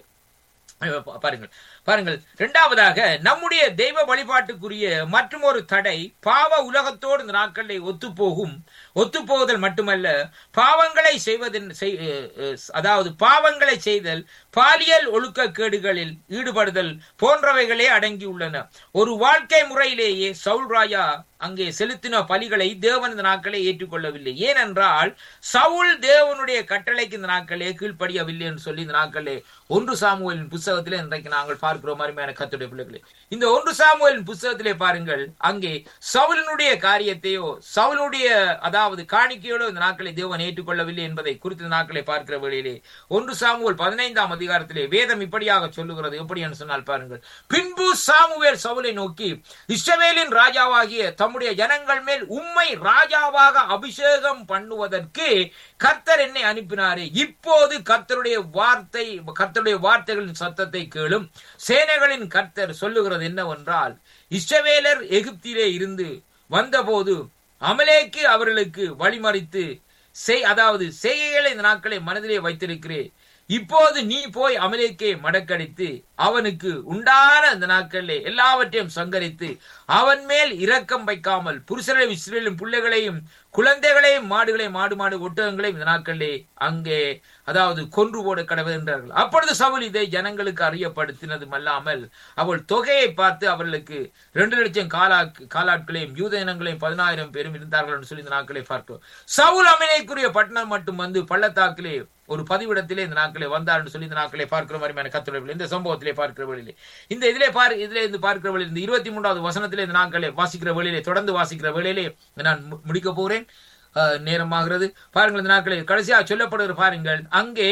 பா- பாருங்கள் பாருங்கள் இரண்டாவதாக நம்முடைய தெய்வ வழிபாட்டுக்குரிய மற்றும் ஒரு தடை பாவ உலகத்தோடு இந்த நாட்களில் ஒத்துப்போகும் ஒத்துப்போகுதல் மட்டுமல்ல பாவங்களை செய்வதன் செய்- அஹ் அஹ் அதாவது பாவங்களை செய்தல் பாலியல் ஒழுக்கக்கேடுகளில் ஈடுபடுதல் போன்றவைகளே அடங்கியுள்ளன ஒரு வாழ்க்கை முறையிலேயே சவுல் ராஜா அங்கே செலுத்தின பலிகளை தேவன் இந்த நாட்களை ஏற்றுக்கொள்ளவில்லை ஏனென்றால் சவுல் தேவனுடைய கட்டளைக்கு இந்த நாட்களே கீழ்ப்படியவில்லை என்று சொல்லி இந்த நாட்களே ஒன்று சாமுவேலின் புஸ்தகத்திலே இன்றைக்கு நாங்கள் பார்க்கிறோம் அருமையான கத்துடைய பிள்ளைகளே இந்த ஒன்று சாமுவேலின் புஸ்தகத்திலே பாருங்கள் அங்கே சவுலினுடைய காரியத்தையோ சவுலுடைய அதாவது காணிக்கையோடு இந்த நாட்களை தேவன் ஏற்றுக்கொள்ளவில்லை என்பதை குறித்த இந்த நாட்களை பார்க்கிற வேளையிலே ஒன்று சாமுவேல் பதினைந்தாம் அதிகாரத்திலே வேதம் இப்படியாக சொல்லுகிறது எப்படி என்று சொன்னால் பாருங்கள் பின்பு சாமுவேல் சவுலை நோக்கி இஸ்ரவேலின் ராஜாவாகிய தம்முடைய ஜனங்கள் மேல் உம்மை ராஜாவாக அபிஷேகம் பண்ணுவதற்கு கர்த்தர் என்னை அனுப்பினாரே இப்போது கர்த்தருடைய வார்த்தை கர்த்தருடைய வார்த்தைகளின் சத்தத்தை கேளும் சேனைகளின் கர்த்தர் சொல்லுகிறது என்னவென்றால் இஸ்ரவேலர் எகிப்திலே இருந்து வந்தபோது அமலேக்கு அவர்களுக்கு வழிமறித்து செய் அதாவது செய்கைகளை இந்த நாட்களை மனதிலே வைத்திருக்கிறேன் இப்போது நீ போய் அமலேக்கே மடக்கடித்து அவனுக்கு உண்டான இந்த நாட்களிலே எல்லாவற்றையும் சங்கரித்து அவன் மேல் இரக்கம் வைக்காமல் புருஷரை இஸ்ரேலும் பிள்ளைகளையும் குழந்தைகளையும் மாடுகளையும் மாடு மாடு ஒட்டகங்களையும் இந்த நாட்களிலே அங்கே அதாவது கொன்று போட கடவுள் என்றார்கள் அப்பொழுது சவுல் இதை ஜனங்களுக்கு அறியப்படுத்தினதும் அல்லாமல் அவள் தொகையை பார்த்து அவர்களுக்கு ரெண்டு லட்சம் காலா காலாட்களையும் யூத இனங்களையும் பதினாயிரம் பேரும் இருந்தார்கள் என்று சொல்லி இந்த நாட்களை பார்க்கிறோம் சவுல் அமலேக்குரிய பட்டணம் மட்டும் வந்து பள்ளத்தாக்கிலே ஒரு பதிவிடத்திலே இந்த நாட்களே வந்தார் என்று சொல்லி இந்த நாட்களே பார்க்கிற மாதிரி கத்துடைய இந்த சம்பவத்திலே பார்க்கிற வழியிலே இந்த இதிலே பார் இதிலே இருந்து பார்க்கிற வழியில் இந்த இருபத்தி மூன்றாவது வசனத்திலே இந்த நாட்களே வாசிக்கிற வழியிலே தொடர்ந்து வாசிக்கிற வழியிலே நான் மு- முடிக்க போறேன் அஹ், நேரமாகிறது பாருங்கள் இந்த நாட்களே கடைசியாக சொல்லப்படுகிற பாருங்கள் அங்கே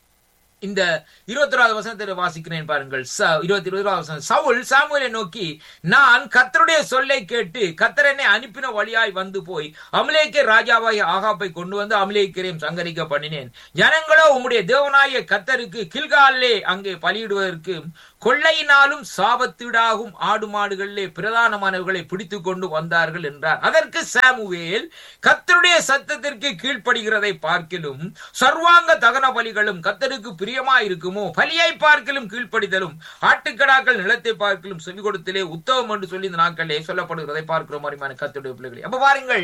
இந்த இருபத்தொராவது வசனத்தில் வாசிக்கிறேன் பாருங்கள் ச- இருபத்தி இருபதாவது வசனம் சவுல் சாமுவேலை நோக்கி நான் கர்த்தருடைய சொல்லை கேட்டு கர்த்தர் என்னை அனுப்பின வழியாய் வந்து போய் அமலேக்கே ராஜாவாய் ஆகாப்பை கொண்டு வந்து அமலேக்கரையும் சங்கரிக்க பண்ணினேன் ஜனங்களோ உம்முடைய தேவனாய கர்த்தருக்கு கில்காலே அங்கே பலியிடுவதற்கு கொள்ளையினாலும் சாபத்தீடாகும் ஆடு மாடுகளிலே பிரதானமானவர்களை பிடித்துக் கொண்டு வந்தார்கள் என்றார் அதற்கு சாமுவேல் கர்த்தருடைய சத்தத்திற்கு கீழ்ப்படுகிறதை பார்க்கிலும் சர்வாங்க தகன பலிகளும் கர்த்தருக்கு பிரியமா இருக்குமோ பலியை பார்க்கிலும் கீழ்ப்படிதலும் ஆட்டுக்கடாக்கள் நிலத்தை பார்க்கிலும் செவி கொடுத்தலே உத்தவம் என்று சொல்லி இந்த நாட்களிலே சொல்லப்படுகிறதை பார்க்கிறோம் அருமையான கர்த்தருடைய பிள்ளைகளே அப்ப பாருங்கள்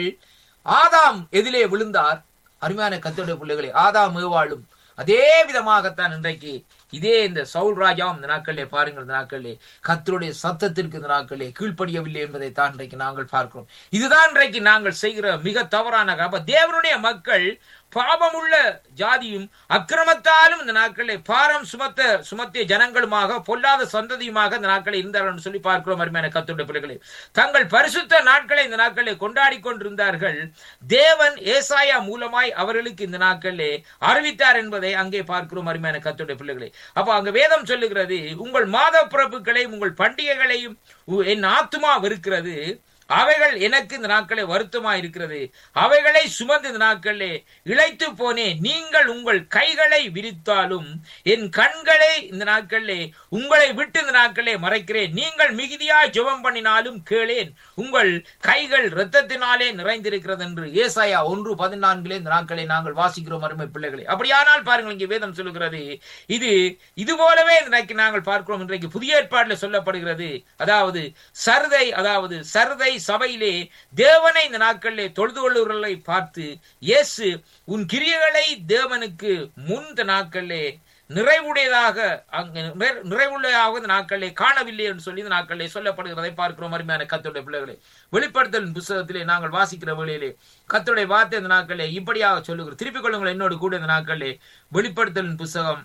ஆதாம் எதிலே விழுந்தார் அருமையான கர்த்தருடைய பிள்ளைகளே ஆதாம் ஏவாளும் அதே விதமாகத்தான் இன்றைக்கு இதே இந்த சவுல் ராஜாவும் இந்த நாட்களிலே பாருங்கள் இந்த நாட்களிலே கர்த்தருடைய சத்தத்திற்கு இந்த நாட்களிலே கீழ்ப்படியவில்லை என்பதை தான் இன்றைக்கு நாங்கள் பார்க்கிறோம் இதுதான் இன்றைக்கு நாங்கள் செய்கிற மிக தவறான கா- அப்ப தேவனுடைய மக்கள் பாவமுள்ள ஜாதியும் அக்கிரமத்தாலும் இந்த நாட்களிலே பாரம் சுமத்த சுமத்திய ஜனங்களுமாக பொல்லாத சந்ததியுமாக இந்த நாட்களை இருந்தார்கள் என்று சொல்லி பார்க்கிறோம் அருமையான கத்துடைய பிள்ளைகளே தங்கள் பரிசுத்த நாட்களை இந்த நாட்களை கொண்டாடி கொண்டிருந்தார்கள் தேவன் ஏசாயா மூலமாய் அவர்களுக்கு இந்த நாட்களிலே அறிவித்தார் என்பதை அங்கே பார்க்கிறோம் அருமையான கத்துடைய பிள்ளைகளே அப்ப அங்க வேதம் சொல்லுகிறது உங்கள் மாத பிறப்புகளையும் உங்கள் பண்டிகைகளையும் உ- என் ஆத்துமா வெறுக்கிறது அவைகள் எனக்கு இந்த நாட்களே வருத்தமா இருக்கிறது அவைகளை சுமந்து இந்த நாட்களே இழைத்து போனேன் நீங்கள் உங்கள் கைகளை விரித்தாலும் என் கண்களை இந்த நாட்களிலே உங்களை விட்டு இந்த நாட்களே மறைக்கிறேன் நீங்கள் மிகுதியா ஜெபம் பண்ணினாலும் கேளேன் உங்கள் கைகள் இரத்தத்தினாலே நிறைந்திருக்கிறது என்று ஏசாயா ஒன்று பதினான்கிலே இந்த நாட்களை நாங்கள் வாசிக்கிறோம் அருமை பிள்ளைகளே அப்படியானால் பாருங்கள் இங்கே வேதம் சொல்லுகிறது இது இது போலவே இன்றைக்கு நாங்கள் பார்க்கிறோம் இன்றைக்கு புதிய ஏற்பாட்டில் சொல்லப்படுகிறது அதாவது சரதை அதாவது சரதை சபையிலே தேவனை இந்த நாட்களிலே தொழுது கொள்ளுகிறவர்களை பார்த்து இயேசு உன் கிரியைகளை தேவனுக்கு முன் இந்த நாட்களிலே நிறைவுடையதாக அங்கு நிறை- நிறைவுள்ளதாக இந்த நாட்களிலே காணவில்லை என்று சொல்லி இந்த நாட்களிலே சொல்லப்படுகிறதை பார்க்கிறோம் அருமையான கத்துடைய பிள்ளைகளே வெளிப்படுத்தல் புஸ்தகத்திலே நாங்கள் வாசிக்கிற வேளையிலே கத்துடைய வார்த்தை இந்த நாட்களிலே இப்படியாக சொல்லுகிறோம் திருப்பிக் கொள்ளுங்கள் என்னோடு கூட இந்த நாட்களிலே வெளிப்படுத்தலின் புஸ்தகம்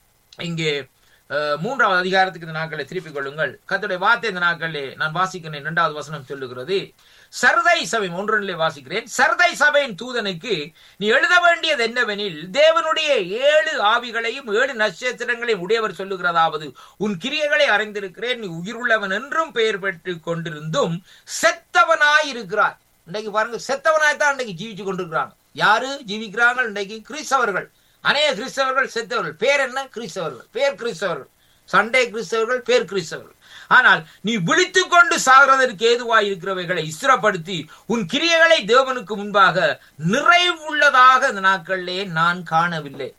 இங்கே அஹ், மூன்றாவது அதிகாரத்துக்கு இந்த நாட்களை திருப்பிக் கொள்ளுங்கள் கர்த்தருடைய வார்த்தை இந்த நாட்களிலே நான் வாசிக்கிறேன் இரண்டாவது வசனம் சொல்லுகிறது சரதை சபை ஒன்றிலே வாசிக்கிறேன் சரதை சபையின் தூதனுக்கு நீ எழுத வேண்டியது என்னவெனில் தேவனுடைய ஏழு ஆவிகளையும் ஏழு நட்சத்திரங்களையும் உடையவர் சொல்லுகிறதாவது உன் கிரியைகளை அறிந்திருக்கிறேன் நீ உயிருள்ளவன் என்றும் பெயர் பெற்று கொண்டிருந்தும் செத்தவனாய் இருக்கிறாய் இன்னைக்கு பாருங்க செத்தவனாய் தான் இன்னைக்கு ஜீவிச்சு கொண்டிருக்கிறாங்க யாரு ஜீவிக்கிறாங்க இன்னைக்கு கிறிஸ்தவர்கள் அநேக கிறிஸ்தவர்கள் செத்தவர்கள் பேர் என்ன கிறிஸ்தவர்கள் பேர் கிறிஸ்தவர்கள் சண்டே கிறிஸ்தவர்கள் பேர் கிறிஸ்தவர்கள் ஆனால் நீ விழித்துக் கொண்டு சாகிறதற்கு ஏதுவாய் இருக்கிறவைகளை இஸ்திரப்படுத்தி உன் கிரியைகளை தேவனுக்கு முன்பாக நிறைவுள்ளதாக இந்த நாட்களிலே நான் காணவில்லை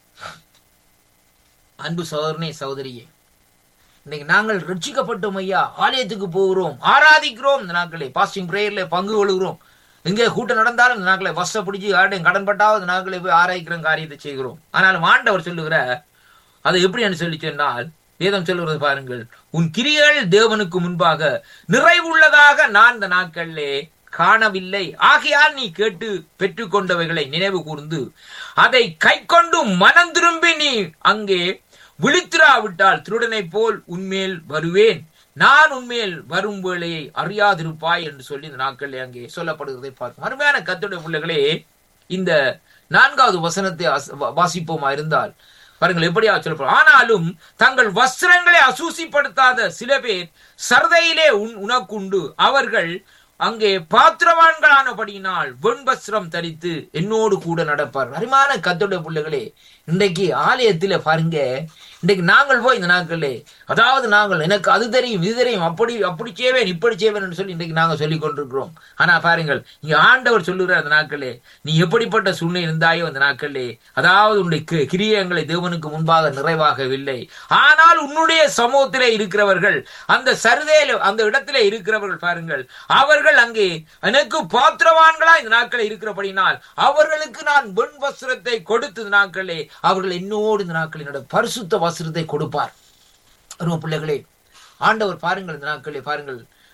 அன்பு சகோதரனே சகோதரியே இன்னைக்கு நாங்கள் ரட்சிக்கப்பட்டோம் ஐயா ஆலயத்துக்கு போகிறோம் ஆராதிக்கிறோம் இந்த நாட்களே பாஸ்டிங் பிரேயர்ல பங்கு கொள்கிறோம் எங்கே கூட்டம் நடந்தாலும் இந்த நாட்களை வச பிடிச்சி யாருடையும் கடன் பட்டாவது இந்த நாட்களை போய் ஆராய்க்கிற காரியத்தை செய்கிறோம் ஆனாலும் ஆண்டவர் சொல்லுகிற அது எப்படி சொல்லி சொன்னால் வேதம் சொல்லுகிறது பாருங்கள் உன் கிரியைகள் தேவனுக்கு முன்பாக நிறைவுள்ளதாக நான் இந்த நாட்களிலே காணவில்லை ஆகையால் நீ கேட்டு பெற்றுக்கொண்டவைகளை நினைவு கூர்ந்து அதை கை கொண்டு மனம் திரும்பி நீ அங்கே விழித்திராவிட்டால் திருடனைப் போல் உன்மேல் வருவேன் நான் உண்மையில் வரும் வேளையை அறியாதிருப்பாய் என்று சொல்லி இந்த நாட்களில் அங்கே சொல்லப்படுகிறதை பார்க்கும் அருமையான கத்துடைய பிள்ளைகளே இந்த நான்காவது வசனத்தை அஸ்- வா- வாசிப்போமா இருந்தால் பாருங்கள் எப்படியா சொல்லப்படும் ஆனாலும் தங்கள் வஸ்திரங்களை அசூசிப்படுத்தாத சில பேர் சரதையிலே உன் உனக்குண்டு அவர்கள் அங்கே பாத்திரவான்களானபடியினால் வெண்வஸ்திரம் தரித்து என்னோடு கூட நடப்பார் அருமையான கத்தோட பிள்ளைகளே இன்றைக்கு ஆலயத்தில பாருங்க இன்றைக்கு நாங்கள் போய் இந்த நாட்களே அதாவது நாங்கள் எனக்கு அது தெரியும் இது தெரியும் அப்படி அப்படி செய்வேன் இப்படி செய்வேன் என்று சொல்லி இன்றைக்கு நாங்கள் சொல்லிக் கொண்டிருக்கிறோம் ஆனா பாருங்கள் இங்க ஆண்டவர் சொல்லுகிற அந்த நாட்களே நீ எப்படிப்பட்ட சூழ்நிலை இருந்தாயோ அந்த நாட்களே அதாவது உன்னுடைய கி- கிரியங்களை தேவனுக்கு முன்பாக நிறைவாகவில்லை ஆனால் உன்னுடைய சமூகத்திலே இருக்கிறவர்கள் அந்த சருதையில அந்த இடத்திலே இருக்கிறவர்கள் பாருங்கள் அவர்கள் அங்கே எனக்கு பாத்திரவான்களா இந்த நாட்களே இருக்கிறபடினால் அவர்களுக்கு நான் வெண் வஸ்திரத்தை கொடுத்த இந்த நாட்களே அவர்கள் என்னோடு இந்த நாட்களில் என்னோட பரிசுத்த வஸ்திரத்தை கொடுப்பார் அருமை பிள்ளைகளே ஆண்டவர் பாருங்கள் இந்த நாட்களே பாருங்கள்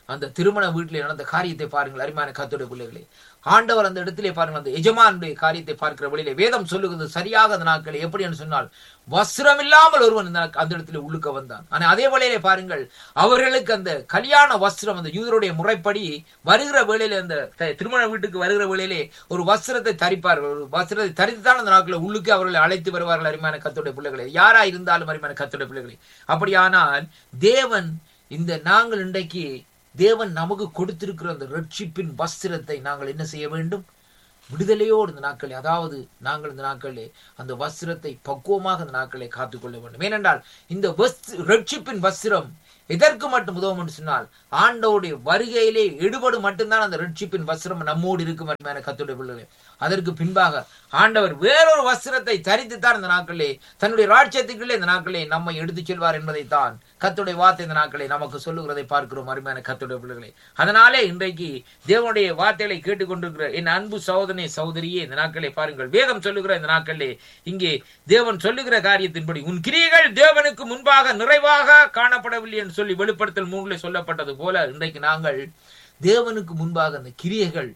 அந்த திருமண வீட்டிலே நடந்த காரியத்தை பாருங்கள் அருமையான கத்துடைய பிள்ளைகளே ஆண்டவர் அந்த இடத்திலே பாருங்கள் அந்த எஜமானுடைய காரியத்தை பார்க்கிற வழியிலே வேதம் சொல்லுகிறது சரியாக அந்த நாட்களை எப்படி என்று சொன்னால் வஸ்திரம் இல்லாமல் ஒருவன் இந்த நாட்க- அந்த இடத்துல உள்ளுக்க வந்தான் ஆனா அதே வேளையிலே பாருங்கள் அவர்களுக்கு அந்த கல்யாண வஸ்திரம் அந்த யூதருடைய முறைப்படி வருகிற வேளையிலே அந்த த- திருமண வீட்டுக்கு வருகிற வேளையிலே ஒரு வஸ்திரத்தை தரிப்பார்கள் ஒரு வஸ்திரத்தை தரித்துத்தான் அந்த நாட்களில் உள்ளுக்கு அவர்களை அழைத்து வருவார்கள் அருமையான கத்துடைய பிள்ளைகளே யாரா இருந்தாலும் அருமையான கத்துடைய பிள்ளைகளே அப்படியானால் தேவன் இந்த நாங்கள் இன்றைக்கு தேவன் நமக்கு கொடுத்திருக்கிற அந்த ரட்சிப்பின் வஸ்திரத்தை நாங்கள் என்ன செய்ய வேண்டும் விடுதலையோடு இந்த நாட்களே அதாவது நாங்கள் இந்த நாட்களே அந்த வஸ்திரத்தை பக்குவமாக இந்த நாட்களை காத்துக்கொள்ள வேண்டும் ஏனென்றால் இந்த வஸ்து ரட்சிப்பின் வஸ்திரம் எதற்கு மட்டும் உதவும் என்று சொன்னால் ஆண்டோடைய வருகையிலே எடுபடு மட்டும்தான் அந்த ரட்சிப்பின் வஸ்திரம் நம்மோடு இருக்கும் என கத்துடைய பிள்ளைகளே அதற்கு பின்பாக ஆண்டவர் வேறொரு வஸ்திரத்தை தரித்துத்தான் இந்த நாட்களே தன்னுடைய ராட்சியத்துக்குள்ளே இந்த நாட்களே நம்மை எடுத்துச் செல்வார் என்பதைத்தான் கத்துடைய வார்த்தை இந்த நாட்களை நமக்கு சொல்லுகிறதை பார்க்கிறோம் அருமையான கத்துடைய பிள்ளைகளே அதனாலே இன்றைக்கு தேவனுடைய வார்த்தைகளை கேட்டுக்கொண்டிருக்கிற என் அன்பு சகோதரனே சகோதரியே இந்த நாட்களை பாருங்கள் வேதம் சொல்லுகிற இந்த நாட்களிலே இங்கே தேவன் சொல்லுகிற காரியத்தின்படி உன் கிரியைகள் தேவனுக்கு முன்பாக நிறைவாக காணப்படவில்லை என்று சொல்லி வெளிப்படுத்தல் மூணுல சொல்லப்பட்டது போல இன்றைக்கு நாங்கள் தேவனுக்கு முன்பாக அந்த கிரியைகள்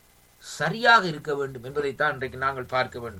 சரியாக இருக்க வேண்டும் என்பதைத்தான் இன்றைக்கு நாங்கள் பார்க்க வேண்டும்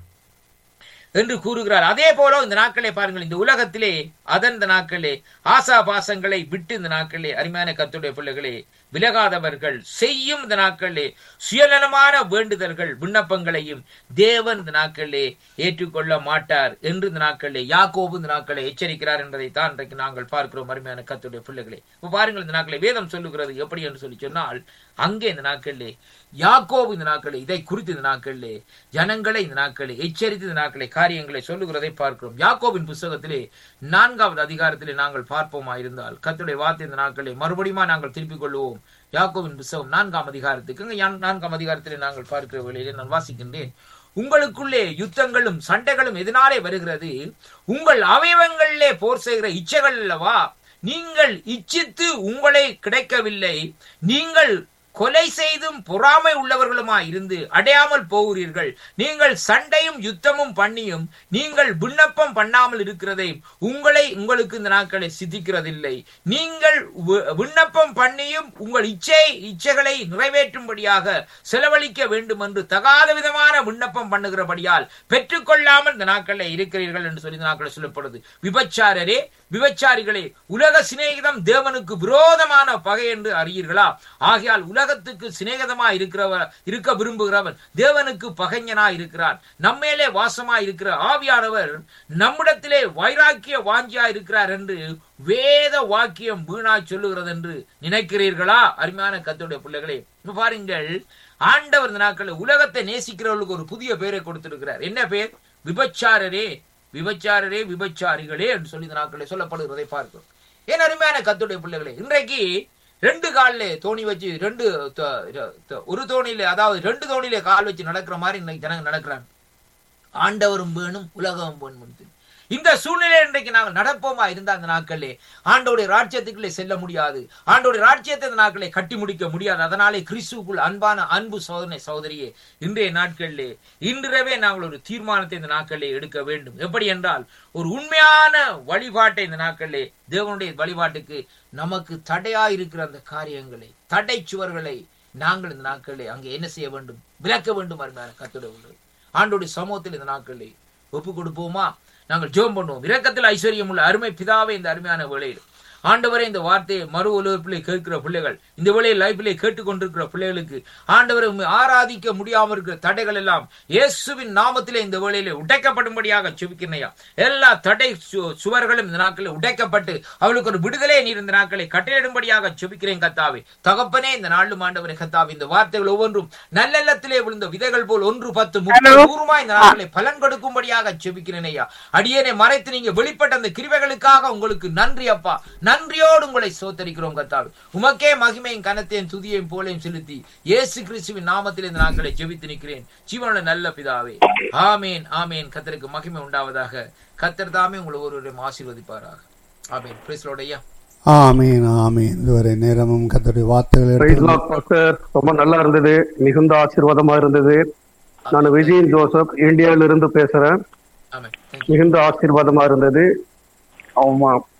என்று கூறுகிறார் அதே போல இந்த நாட்களே பாருங்கள் இந்த உலகத்திலே அதன் இந்த நாட்களே ஆசா பாசங்களை விட்டு இந்த நாட்களே அருமையான கத்துடைய பிள்ளைகளே விலகாதவர்கள் செய்யும் இந்த நாட்களே சுயநலமான வேண்டுதல்கள் விண்ணப்பங்களையும் தேவன் இந்த நாட்களே ஏற்றுக்கொள்ள மாட்டார் என்று இந்த நாட்களே யாக்கோபு இந்த நாட்களை எச்சரிக்கிறார் என்பதை தான் இன்றைக்கு நாங்கள் பார்க்கிறோம் அருமையான கத்துடைய பிள்ளைகளே இப்ப பாருங்கள் இந்த நாட்களை வேதம் சொல்லுகிறது எப்படி என்று சொல்லி சொன்னால் அங்கே இந்த நாட்களிலே யாக்கோபு இந்த நாட்களே இதை குறித்து இந்த நாட்களிலே ஜனங்களை இந்த நாட்களை எச்சரித்து இந்த நாட்களை காரியங்களை சொல்லுகிறதை பார்க்கிறோம் யாக்கோபின் புஸ்தகத்திலே நான்காவது அதிகாரத்திலே நாங்கள் பார்ப்போமா இருந்தால் கத்துடைய வார்த்தை இந்த நாட்களை மறுபடியும் நாங்கள் திருப்பிக் கொள்வோம் யாக்கோபின் புஸ்தகம் நான்காம் அதிகாரத்துக்கு இங்க யா- நான்காம் அதிகாரத்திலே நாங்கள் பார்க்கிற வேளையிலே நான் வாசிக்கின்றேன் உங்களுக்குள்ளே யுத்தங்களும் சண்டைகளும் எதனாலே வருகிறது உங்கள் அவயவங்களிலே போர் செய்கிற இச்சைகள் அல்லவா நீங்கள் இச்சித்து உங்களை கிடைக்கவில்லை நீங்கள் கொலை செய்தும் பொறாமை உள்ளவர்களுமாய் இருந்து அடையாமல் போகிறீர்கள் நீங்கள் சண்டையும் யுத்தமும் பண்ணியும் நீங்கள் விண்ணப்பம் பண்ணாமல் இருக்கிறதை உங்களை உங்களுக்கு இந்த நாட்களை சித்திக்கிறதில்லை நீங்கள் வி- விண்ணப்பம் பண்ணியும் உங்கள் இச்சை இச்சைகளை நிறைவேற்றும்படியாக செலவழிக்க வேண்டும் என்று தகாத விதமான விண்ணப்பம் பண்ணுகிறபடியால் பெற்றுக்கொள்ளாமல் இந்த நாட்களில் இருக்கிறீர்கள் என்று சொல்லி இந்த நாட்களில் சொல்லப்படுது விபச்சாரரே விபச்சாரிகளே உலக சிநேகிதம் தேவனுக்கு விரோதமான பகை என்று அறியீர்களா ஆகையால் உலகத்துக்கு சிநேகிதமா இருக்கிறவர் இருக்க விரும்புகிறவன் தேவனுக்கு பகைஞனா இருக்கிறான் நம்மேலே வாசமா இருக்கிற ஆவியானவர் நம்மிடத்திலே வைராக்கிய வாஞ்சியா இருக்கிறார் என்று வேத வாக்கியம் வீணாய் சொல்லுகிறது என்று நினைக்கிறீர்களா அருமையான கத்தோடைய பிள்ளைகளே இப்ப பாருங்கள் ஆண்டவர் இந்த நாட்களில் உலகத்தை நேசிக்கிறவர்களுக்கு ஒரு புதிய பெயரை கொடுத்திருக்கிறார் என்ன பெயர் விபச்சாரரே விபச்சாரரே விபச்சாரிகளே என்று சொல்லி இந்த நாட்களில் சொல்லப்படுகிறதை பார்க்கிறோம் ஏன் அருமையான கத்துடைய பிள்ளைகளே இன்றைக்கு ரெண்டு கால்ல தோணி வச்சு ரெண்டு த- த- ஒரு தோணியில அதாவது ரெண்டு தோணியில கால் வச்சு நடக்கிற மாதிரி இன்னைக்கு ஜனங்க நடக்கிறாங்க ஆண்டவரும் வேணும் உலகம் வேணும் இந்த சூழ்நிலை இன்றைக்கு நாங்கள் நடப்போமா இருந்த அந்த நாட்களே ஆண்டோடைய ராஜ்யத்துக்குள்ளே செல்ல முடியாது ஆண்டோடைய ராஜ்யத்தை இந்த நாட்களை கட்டி முடிக்க முடியாது அதனாலே கிறிஸ்துக்குள் அன்பான அன்பு சோதனை சகோதரியே இன்றைய நாட்களிலே இன்றிரவே நாங்கள் ஒரு தீர்மானத்தை இந்த நாட்களிலே எடுக்க வேண்டும் எப்படி என்றால் ஒரு உண்மையான வழிபாட்டை இந்த நாட்களிலே தேவனுடைய வழிபாட்டுக்கு நமக்கு தடையா இருக்கிற அந்த காரியங்களை தடை சுவர்களை நாங்கள் இந்த நாட்களிலே அங்கே என்ன செய்ய வேண்டும் விலக்க வேண்டும் அருமையான கத்துடைய உள்ளது ஆண்டோடைய சமூகத்தில் இந்த நாட்களிலே ஒப்பு கொடுப்போமா நாங்கள் ஜெபம் பண்ணுவோம் இரக்கத்தில் ஐஸ்வர்யம் உள்ள அருமை பிதாவே இந்த அருமையான வேளையில் ஆண்டவரே இந்த வார்த்தையை மறு ஒலிபரப்பிலே கேட்கிற பிள்ளைகள் இந்த வேளையில் லைஃபிலே கேட்டுக்கொண்டிருக்கிற பிள்ளைகளுக்கு ஆண்டவரை உம்மை ஆராதிக்க முடியாமல் இருக்கிற தடைகள் எல்லாம் இயேசுவின் நாமத்திலே இந்த வேளையிலே உடைக்கப்படும்படியாக செபிக்கிறனையா எல்லா தடை சு- சுவர்களும் இந்த நாட்களில் உடைக்கப்பட்டு அவளுக்கு ஒரு விடுதலை நீர் இந்த நாட்களை கட்டளையிடும்படியாக செபிக்கிறேன் கத்தாவே தகப்பனே இந்த நாளும் ஆண்டவரே கத்தாவே இந்த வார்த்தைகள் ஒவ்வொன்றும் நல்லெல்லத்திலே விழுந்த விதைகள் போல் ஒன்று பத்து முப்பது நூறுமாய் இந்த நாட்களை பலன் கொடுக்கும்படியாக செபிக்கிறேன் ஐயா அடியேனை மறைத்து நீங்க வெளிப்பட்ட அந்த கிருவைகளுக்காக உங்களுக்கு நன்றி அப்பா நன்றியோடு உங்களை சோத்தரிக்கிறோம் கர்த்தாவே உமக்கே மகிமையும் கனத்தையும் துதியையும் போலையும் செலுத்தி இயேசு கிறிஸ்துவின் நாமத்தில் இந்த நாட்களை ஜெபித்து நிற்கிறேன் ஜீவனுள்ள நல்ல பிதாவே ஆமேன் ஆமேன் கத்தருக்கு மகிமை உண்டாவதாக கத்தர் தாமே உங்களை ஒருவரையும் ஆசீர்வதிப்பாராக ஆமேன் பிரைஸ்லோட ஐயா ஆமீன் ஆமீன் இதுவரை நேரமும் கத்தருடைய வார்த்தைகள் Praise இருக்கிறது. Lord, Pastor. ரொம்ப நல்லா இருந்தது மிகுந்த ஆசீர்வாதமா இருந்தது நான் விஜயன் ஜோசப் இந்தியாவில இருந்து பேசுறேன் ஆமேன் தேங்க்யூ மிகுந்த ஆசீர்வாதமா இருந்தது ஆமா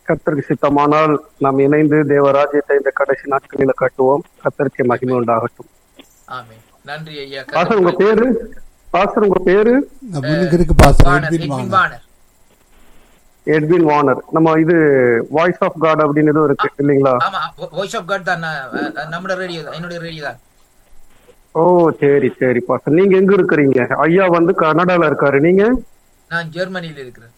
கர்த்தருக்கு சித்தமானால் நாம் இணைந்து தேவராஜ்யத்தை இந்த கடைசி நாட்களில கட்டுவோம் கர்த்தருக்கு மகிமை உண்டாகட்டும் ஆமென் நன்றி ஐயா பாஸ்டர் உங்க பேரு பாஸ்டர் உங்க பேரு இந்த முன்னுக்கு இருக்கு pastor Warner, Edwin Edwin Warner Warner. Edwin Warner நம்ம இது வாய்ஸ் ஆஃப் காட் அப்படின்னு இதுவும் இருக்கு இல்லைங்களா ஆமா வாய்ஸ் ஆஃப் காட் தான் நான், அஹ், நம்மளோட ரேடியோ தான் என்னுடைய ரேடியோ தான் ஓ சரி சரி பாஸ்டர் நீங்க எங்க இருக்கிறீங்க ஐயா வந்து கனடால இருக்காரு நீங்க நான் ஜெர்மனியில் இருக்கிறேன்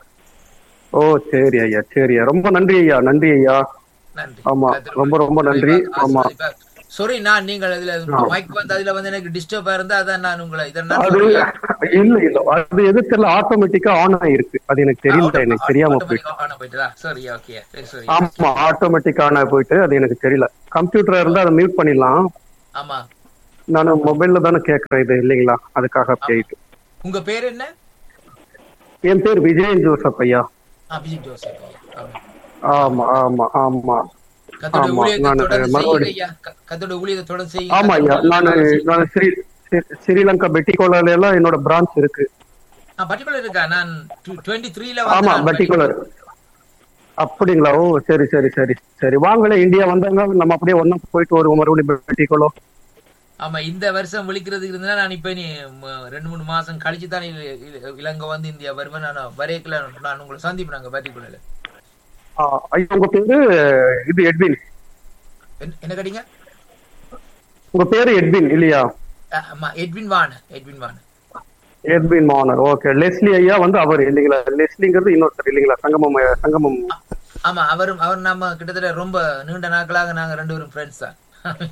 ஓ சரி ஐயா சரி ஐயா ரொம்ப நன்றி ஐயா நன்றி ஐயா நன்றி ஆமா, கர்த்தர் ரொம்ப, ரொம்ப நன்றி. ஆமா. ஆசீர்வதிப்பார். sorry நான் நீங்கள் அதுல மைக் வந்து அதுல வந்து எனக்கு டிஸ்டர்பா இருந்தா அதான் நான் உங்களை இதை நான் அது இல்ல இல்ல அது எது தெரியல ஆட்டோமேட்டிக்கா ஆன் ஆயிருக்கு அது எனக்கு தெரியல எனக்கு தெரியாம போயிட்டு சரி ஓகே சரி ஆமா ஆட்டோமேட்டிக் ஆன் ஆகி போயிட்டு அது எனக்கு தெரியல கம்ப்யூட்டரா இருந்தா அதை மியூட் பண்ணிடலாம் ஆமா நான் மொபைல்ல தானே கேக்குறேன் இது இல்லைங்களா அதுக்காக அப்படி ஆயிட்டு உங்க பேர் என்ன என் பேர் விஜயன் ஜோசப் ஐயா அபிஜித் ஜோசப் ஐயா. ஆமா. ஆமா ஆமா ஆமா கர்த்தருடைய ஆமா, ஊழியத்தை நான் தொடர்ந்து மறுபடி- செய்யுங்க ஐயா. க- கர்த்தருடைய ஊழியத்தை தொடர்ந்து செய்யுங்க. ஆமா ஐயா நானு நான் ஸ்ரீ ஸ்ரீ- ஸ்ரீலங்கா பெட்டிகோலால எல்லாம் என்னோட பிரான்ச் இருக்கு ஆ, particular இருக்கா நான் டுவெண்ட்டி த்ரீல ஆமா பர்டிகுலர் அப்படிங்களா ஓ சரி சரி சரி சரி வாங்களே இந்தியா வந்தாங்க நம்ம அப்படியே ஒண்ணா போயிட்டு வருவோம் மறுபடியும் பெட்டிகோலோ ஆமா இந்த வருஷம் விழிக்கிறதுக்கு இருந்தா நான் இப்ப நீ ம- ரெண்டு மூணு மாசம் கழிச்சு தான் இல- இல- இலங்கை வந்து இந்தியா வருவேன் நான் வரையக்கல நான் உங்களை சந்திப்பேன் நாங்க பர்டிகுலர்ல ஆ, ஐயா உங்க பேரு இது எட்வின் என்ன கேட்டீங்க உங்க பேரு எட்வின் இல்லையா ஆ, ஆமா Edwin van Edwin van Edwin மானர் ஓகே லெஸ்லி ஐயா வந்து அவர் இல்லைங்களா லெஸ்லிங்கிறது இன்னொருத்தர் இல்லைங்களா சங்கமம் சங்கமம் ஆமா அவரும் அவர் நம்ம கிட்டத்தட்ட ரொம்ப நீண்ட நாட்களாக நாங்க ரெண்டு பேரும் ஃப்ரெண்ட்ஸ் தான்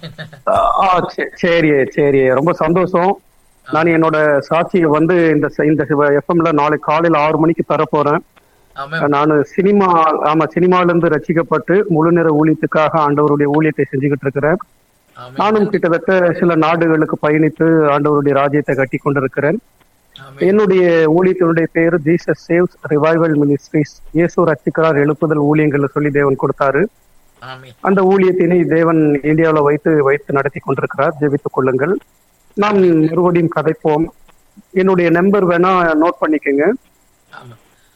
ஆ, சே- சரி சரி ரொம்ப சந்தோஷம் நான் என்னோட சாட்சியை வந்து இந்த ச- இந்த எஃப்எம்ல நாளைக்கு காலையில ஆறு மணிக்கு தர போறேன் ஆமா நான் சினிமா ஆமா சினிமால இருந்து ரசிக்கப்பட்டு முழு நேர ஊழியத்துக்காக ஆண்டவருடைய ஊழியத்தை செஞ்சுக்கிட்டு இருக்கிறேன் ஆமா நானும் கிட்டத்தட்ட சில நாடுகளுக்கு பயணித்து ஆண்டவருடைய ராஜ்யத்தை கட்டி கொண்டிருக்கிறேன் ஆமா என்னுடைய ஊழியத்தினுடைய பேரு ஜீசஸ் சேவ்ஸ் ரிவைவல் மினிஸ்ட்ரிஸ் இயேசு ரட்சிக்கிறார் எழுப்புதல் ஊழியங்கள் சொல்லி தேவன் கொடுத்தாரு ஆமே அந்த ஊழியத்தினை தேவன் இந்தியாவுல வைத்து வைத்து நடத்தி கொண்டிருக்கிறார் ஜெபித்துக் கொள்ளுங்கள் நாம் மறுபடியும் கதைப்போம் என்னுடைய நம்பர் வேணா நோட் பண்ணிக்கோங்க ஆமா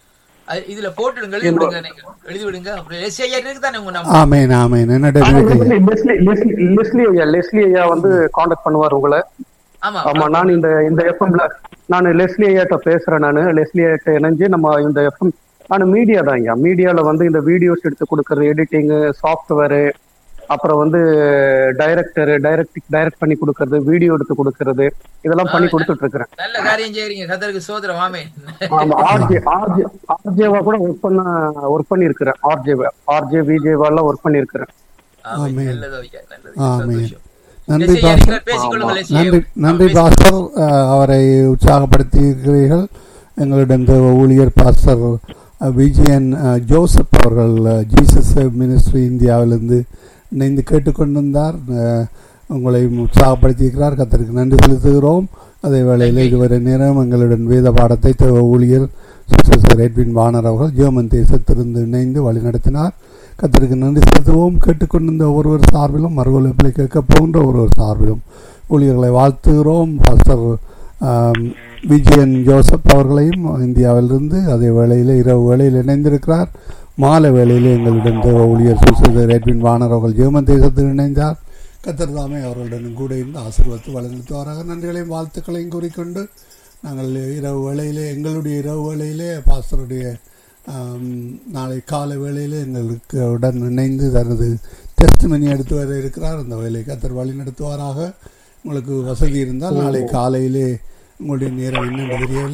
அது இதுல போட்டுடுங்க எழுதி விடுங்க நீங்க எழுதி விடுங்க அப்புறம் எஸ் ஐயா இருக்கு தானே உங்க நம்பர் ஆமேன் ஆமேன் என்னடா இருக்கு ஐயா லெஸ்லி லெஸ்லி லெஸ்லி ஐயா லெஸ்லி ஐயா வந்து காண்டாக்ட் பண்ணுவார் உங்களை ஆமா ஆமா நான் இந்த இந்த எஃப்எம்ல நான் லெஸ்லி ஐயாட்ட பேசுறேன் நான் லெஸ்லி ஐயாட்ட இணைஞ்சு நம்ம இந்த எஃப்எம் நான் மீடியா தான் ஐயா மீடியால வந்து இந்த வீடியோஸ் எடுத்து கொடுக்கறது எடிட்டிங் சாஃப்ட்வேரு அப்புறம் வந்து டைரக்டர் டைரக்ட் டைரக்ட் பண்ணி கொடுக்கறது வீடியோ எடுத்து கொடுக்கறது இதெல்லாம் பண்ணி கொடுத்துட்டு இருக்கிறேன் நல்ல காரியம் செய்றீங்க கத்தருக்கு சோதரம் ஆமே ஆமா ஆர்ஜே ஆர்ஜே ஆர்ஜேவா கூட ஒர்க் பண்ண ஒர்க் பண்ணி இருக்கிறேன் ஆர்ஜேவா ஆர்ஜே விஜேவா எல்லாம் ஒர்க் பண்ணி இருக்கிறேன் ஆமே ஆமென். நல்லது ஐயா நல்லது ஆமென். சந்தோஷம் நன்றி எஸ் ஐயா, பாஸ்டர் நீங்கள் பேசிக்கொள்ளுங்கள் எஸ் ஐயா. நன்றி நன்றி ஆ, பாஸ்டர் அஹ், அவரை உற்சாகப்படுத்தியிருக்கிறீர்கள் எங்களிடம் தேவ ஊழியர் பாஸ்டர் அஹ், விஜயன் அஹ், ஜோசப் அவர்கள் அஹ், ஜீசஸ் மினிஸ்ட்ரி இந்தியாவிலிருந்து இணைந்து கேட்டுக்கொண்டிருந்தார் அஹ், உங்களை உற்சாகப்படுத்தியிருக்கிறார் கத்தருக்கு நன்றி செலுத்துகிறோம் அதே வேளையில் இதுவரை நேரம் எங்களுடன் வேத பாடத்தை தேவ ஊழியர் சுசேசர் எட்வின் வானர் அவர்கள் ஜெர்மன் தேசத்திலிருந்து இணைந்து வழிநடத்தினார் கத்தருக்கு நன்றி செலுத்துவோம் கேட்டுக்கொண்டிருந்த ஒருவர் சார்பிலும் மறுவலிப்பில் கேட்க போகின்ற ஒருவர் சார்பிலும் ஊழியர்களை வாழ்த்துகிறோம் பாஸ்டர் ஆம், விஜயன் ஜோசப் அவர்களையும் இந்தியாவிலிருந்து அதே வேளையில் இரவு வேளையில் இணைந்திருக்கிறார் மாலை வேளையில் எங்களுடன் தேவ ஊழியர் சுசேதர் எட்வின் வானர் அவர்கள் ஜெர்மன் தேசத்தில் இணைந்தார் கத்தர் தாமே அவர்களுடன் கூட இருந்து ஆசீர்வத்து வழங்குவாராக நன்றிகளையும் வாழ்த்துக்களையும் கூறிக்கொண்டு நாங்கள் இரவு வேளையிலே எங்களுடைய இரவு வேளையிலே பாஸ்டருடைய ஆம், நாளை காலை வேளையிலே எங்களுக்கு உடன் இணைந்து தனது டெஸ்ட் மணி எடுத்து வர இருக்கிறார் அந்த வேலையை கத்தர் வழி நடத்துவாராக உங்களுக்கு வசதி இருந்தால் நாளை காலையிலே உங்களுடைய நேரம் என்னன்னு தெரியல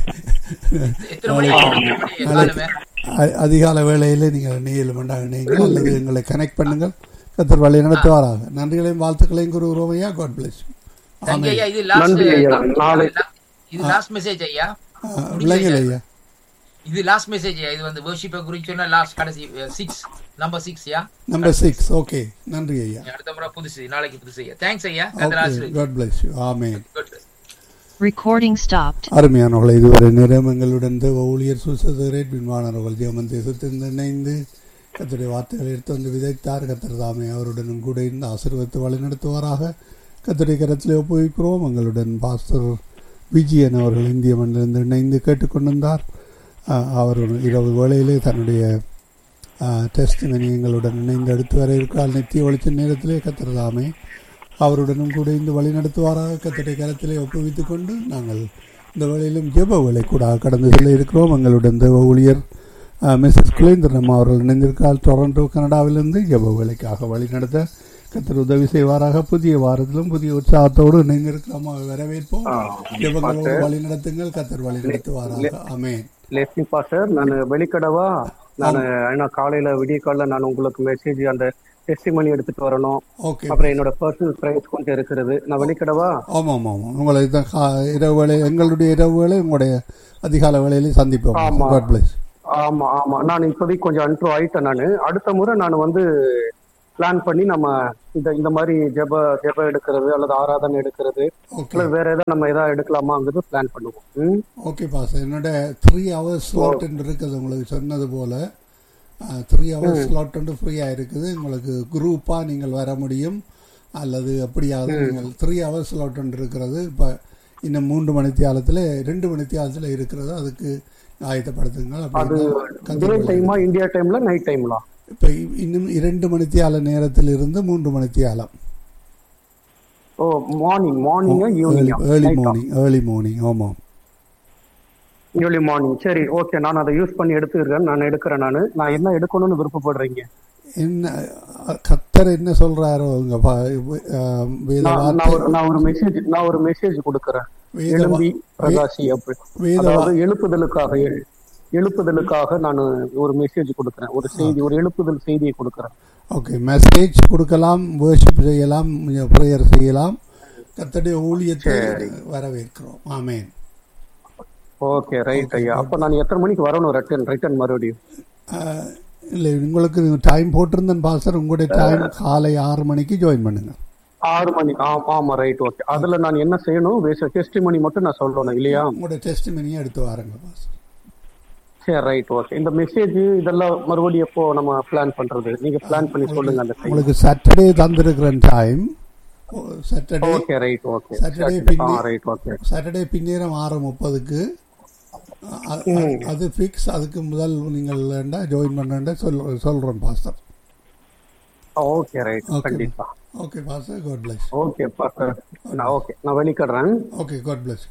எத்தனை மணி எத்தனை மணி காலமே அ- அதிகாலை வேளையிலே நீங்கள் நீல மண்டாக இணைங்கள் அல்லது எங்களை கனெக்ட் பண்ணுங்கள் கத்தர் வழி நடத்துவாராக நன்றிகளையும் வாழ்த்துக்களையும் கூறுகிறோம் ஐயா காட் பிளஸ் தேங்க்யூ ஐயா இது லாஸ்ட் நன்றி ஐயா. நாளை- இது லாஸ்ட் மெசேஜ் ஐயா விளங்கல ஐயா இது லாஸ்ட் மெசேஜ் ஐயா இது வந்து வர்ஷிப்பை குறிச்சு சொன்ன லாஸ்ட் கடைசி six number six yeah number six okay நன்றி ஐயா அடுத்த முறை புதுசு நாளைக்கு புதுசு ஐயா தேங்க்ஸ் ஐயா okay God bless you amen good Recording stopped. அருமையானவர்களை இதுவரை நேரம் எங்களுடன் தேவ ஊழியர் சுசதரேட் விண்வானவர்கள் ஜெயமன் தேசத்திலிருந்து இணைந்து கத்தருடைய வார்த்தைகளை எடுத்து வந்து விதைத்தார் கத்தர் தாமே அவருடனும் கூட இருந்து ஆசீர்வதித்து வழிநடத்துவாராக கத்தருடைய கரத்தில் ஒப்புவிக்கிறோம் எங்களுடன் பாஸ்டர் விஜயன் அவர்கள் இந்திய மண்ணிலிருந்து இணைந்து கேட்டுக்கொண்டிருந்தார் அஹ், அவர் இரவு வேளையிலே தன்னுடைய டெஸ்டிமனி எங்களுடன் இணைந்து அடுத்து வர இருக்கிறால் நித்திய ஒளிச்ச நேரத்திலே கத்திரதாமே அவருடனும் கூட இந்த வழி நடத்துவாராக கத்திரை கரத்திலே ஒப்புவித்துக் கொண்டு நாங்கள் இந்த வழியிலும் ஜெப வேலை கூட கடந்து செல்ல இருக்கிறோம் எங்களுடன் தேவ ஊழியர் மிஸ்ஸஸ் குலேந்திரன் அவர்கள் இணைந்திருக்கால் டொரண்டோ கனடாவிலிருந்து ஜெப வேலைக்காக வழி நடத்த கத்தர் உதவி செய்வாராக புதிய வாரத்திலும் புதிய உற்சாகத்தோடு இணைந்திருக்கிறோம் வரவேற்போம் ஜெபங்களோடு வழி நடத்துங்கள் கத்தர் வழி நடத்துவாராக அமேன் லெஸ்லி பாஸ்டர் நான் வெளிக்கடவா நான் ஏன்னா காலையில விடிய காலைல நான் உங்களுக்கு மெசேஜ் அந்த டெஸ்டிமனி எடுத்துட்டு வரணும் ஓகே அப்புறம் என்னோட பர்சனல் பிரைஸ் கொஞ்சம் இருக்கிறது நான் வெளிக்கடவா ஆமாம் ஆமாம் உங்களை இந்த கா- இரவு வேலை எங்களுடைய இரவு வேலை உங்களுடைய அதிகால வேலையிலே சந்திப்போம் ஆமா. காட் பிளஸ் ஆமா ஆமா நான் இப்போதைக்கு கொஞ்சம் அன்ட்ரோ ஆயிட்டேன் நான் அடுத்த முறை நான் வந்து பிளான் பண்ணி நம்ம இந்த இந்த மாதிரி ஜெப ஜெப எடுக்கிறது அல்லது ஆராதனை எடுக்கிறது ஓகே அல்லது வேற ஏதாவது நம்ம ஏதாவது எடுக்கலாமாங்கிறது பிளான் பண்ணுவோம் ம்? ஓகே பாஸ் என்னோட த்ரீ ஹவர்ஸ் ஸ்லாட் இருக்குது உங்களுக்கு சொன்னது போல த்ரீ ஹவர்ஸ் ஸ்லாட் வந்து ஃப்ரீயாக இருக்குது உங்களுக்கு குரூப்பாக நீங்கள் வர முடியும் அல்லது அப்படியாவது நீங்கள் த்ரீ ஹவர்ஸ் ஸ்லாட் ஒன்று இருக்கிறது இப்போ இன்னும் மூன்று மணி தியாலத்தில் ரெண்டு மணி தியாலத்தில் இருக்கிறது அதுக்கு ஆயத்தப்படுத்துங்கள் அது அப்படி டே டைமா இந்தியா டைம்ல நைட் டைம்ல இப்போ இன்னும் இரண்டு மணி தியால நேரத்தில் இருந்து மூன்று மணி தியாலம் ஓ morning மார்னிங்கா ஈவினிங்கா early morning early morning ஆமாம் ஏர்லி மார்னிங் சரி ஓகே நான் அதை யூஸ் பண்ணி எடுத்துக்கிறேன் நான் எடுக்கிறேன் நான் நான் என்ன எடுக்கணும்னு விருப்பப்படுறீங்க என்ன கத்தர் என்ன சொல்றாரோ உங்க பா- அஹ், வேத நான் நான் வார்த்தை ஒரு நான் ஒரு மெசேஜ் நான் ஒரு மெசேஜ் கொடுக்கறேன் வேத எழும்பி பிரகாசி அப்படி வேத அதாவது எழுப்புதலுக்காக எழு- எழுப்புதலுக்காக நான் ஒரு மெசேஜ் கொடுக்கறேன் ஒரு செய்தி ஒரு எழுப்புதல் செய்தியை கொடுக்கறேன் ஓகே மெசேஜ் கொடுக்கலாம் worship செய்யலாம் ப்ரேயர் செய்யலாம் கத்தருடைய ஊழியத்தை வரவேற்கிறோம் ஆமென் ஓகே ரைட் ஐயா அப்ப நான் எத்தனை மணிக்கு வரணும் ரிட்டர்ன் ரிட்டர்ன் மறுபடியும் அஹ், இல்லை உங்களுக்கு டைம் போட்டிருந்தேன் பாஸ்டர் உங்களுடைய டைம் காலை ஆறு மணிக்கு ஜாயின் பண்ணுங்க ஆறு மணி ஆ- ஆமா ரைட் ஓகே அதுல நான் என்ன செய்யணும் டெஸ்ட் மணி மட்டும் நான் சொல்லணும் இல்லையா உங்களுடைய டெஸ்ட் மணியை எடுத்து வாருங்க பாஸ்டர் சரி ரைட் ஓகே இந்த மெசேஜ் இதெல்லாம் மறுபடியும் எப்போ நம்ம பிளான் பண்றது நீங்க பிளான் பண்ணி சொல்லுங்க அந்த டைம் உங்களுக்கு சாட்டர்டே தந்திருக்கிற time Saturday okay right okay Saturday ஆ பின்னே ரைட் ஓகே சாட்டர்டே பின்னேரம் ஆறு முப்பதுக்கு அ- அ- அது ஃபிக்ஸ் அதுக்கு முதல் நீங்கள் ஜாயின் பண்ண சொல் சொல்கிறோம் பாஸ்டர் ஓகே ரைட் Okay. கண்டிப்பா okay pastor God bless okay pastor நான் ஓகே நான் வெளிக்கிடுறேன் okay God bless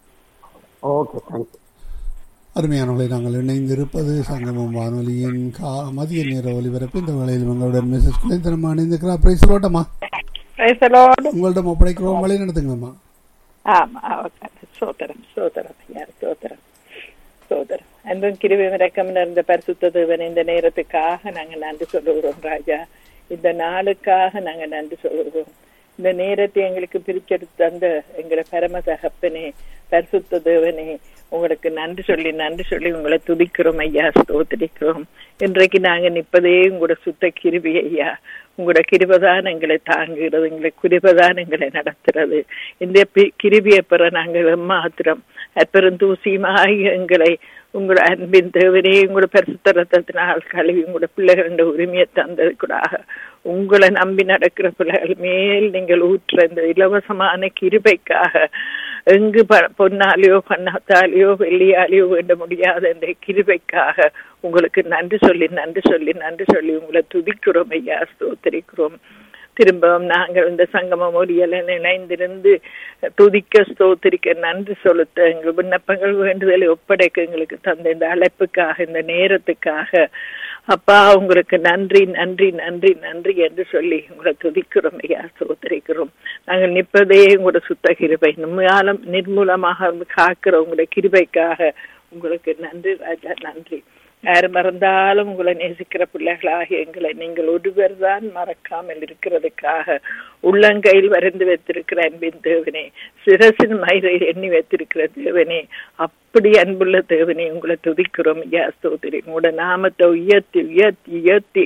okay thank you அருமையானவர்களை நாங்கள் இணைந்திருப்பது சங்கமம் வானொலியின் கா மதிய நேர ஒலிபரப்பு இந்த வேளையில் உங்களுடன் மிஸ்ஸஸ் குலேந்திரமா இணைந்திருக்கிறா பிரைஸ் சொல்லட்டமா Praise the Lord. உங்கள்ட்ட ஒப்படைக்கிறோம் வழி நடத்துங்களம்மா ஆமா அவகாரம் சோதரம் சோதரம் ஐயா சோதரம் சோதரம் அன்பும் கிருபையும் இரக்கம் நிறைந்த பரிசுத்த தேவன் இந்த நேரத்துக்காக நாங்க நன்றி சொல்லுகிறோம் ராஜா இந்த நாளுக்காக நாங்க நன்றி சொல்லுகிறோம் இந்த நேரத்தை எங்களுக்கு பிரிச்செடுத்து தந்த எங்களை பரம தகப்பனே பரிசுத்த தேவனே உங்களுக்கு நன்றி சொல்லி நன்றி சொல்லி உங்களை துதிக்கிறோம் ஐயா ஸ்தோத்திரிக்கிறோம் இன்றைக்கு நாங்க நிற்பதே உங்களோட சுத்த கிருபி ஐயா உங்களோட கிருபதான் எங்களை தாங்குகிறது எங்களை கிருபதான் எங்களை நடத்துறது இந்த பி- கிருபியை பெற நாங்கள் மாத்திரம் அற்பெரும் தூசியுமாய் எங்களை உங்களோட அன்பின் தேவனே உங்களோட பரிசுத்த ரத்தத்தினால் கழுவி உங்களோட பிள்ளைகளோட உரிமையை தந்ததுக்கூடாக உங்களை நம்பி நடக்கிற பிள்ளைகள் மேல் நீங்கள் ஊற்ற இந்த இலவசமான கிருபைக்காக எங்கு ப- பொன்னாலேயோ பண்ணாத்தாலேயோ வெள்ளியாலேயோ வேண்ட முடியாத இந்த கிருபைக்காக உங்களுக்கு நன்றி சொல்லி நன்றி சொல்லி நன்றி சொல்லி உங்களை துதிக்கிறோம் ஐயா ஸ்தோத்திரிக்கிறோம் திரும்பவும் நாங்கள் இந்த சங்கம மொழியில இணைந்திருந்து துதிக்க ஸ்தோத்திரிக்க நன்றி செலுத்த எங்கள் விண்ணப்பங்கள் வேண்டுதலை ஒப்படைக்க எங்களுக்கு தந்த இந்த அழைப்புக்காக இந்த நேரத்துக்காக அப்பா உங்களுக்கு நன்றி நன்றி நன்றி நன்றி என்று சொல்லி உங்களை துதிக்கிறோம் ஐயா ஸ்தோத்திரிக்கிறோம் நாங்கள் நிற்பதே உங்களோட சுத்த கிருபை நிர்மூலம் நிர்மூலமாக காக்கிற உங்களுடைய கிருபைக்காக உங்களுக்கு நன்றி ராஜா நன்றி யார் மறந்தாலும் உங்களை நேசிக்கிற பிள்ளைகளாக எங்களை நீங்கள் ஒருவர் தான் மறக்காமல் இருக்கிறதுக்காக உள்ளங்கையில் வரைந்து வைத்திருக்கிற அன்பின் தேவனே சிரசின் மயிரை எண்ணி வைத்திருக்கிற தேவனே அப்படி அன்புள்ள தேவனே உங்களை துதிக்கிறோம் ஐயா ஸ்தோத்திரி உங்களோட நாமத்தை உயர்த்தி உயர்த்தி உயர்த்தி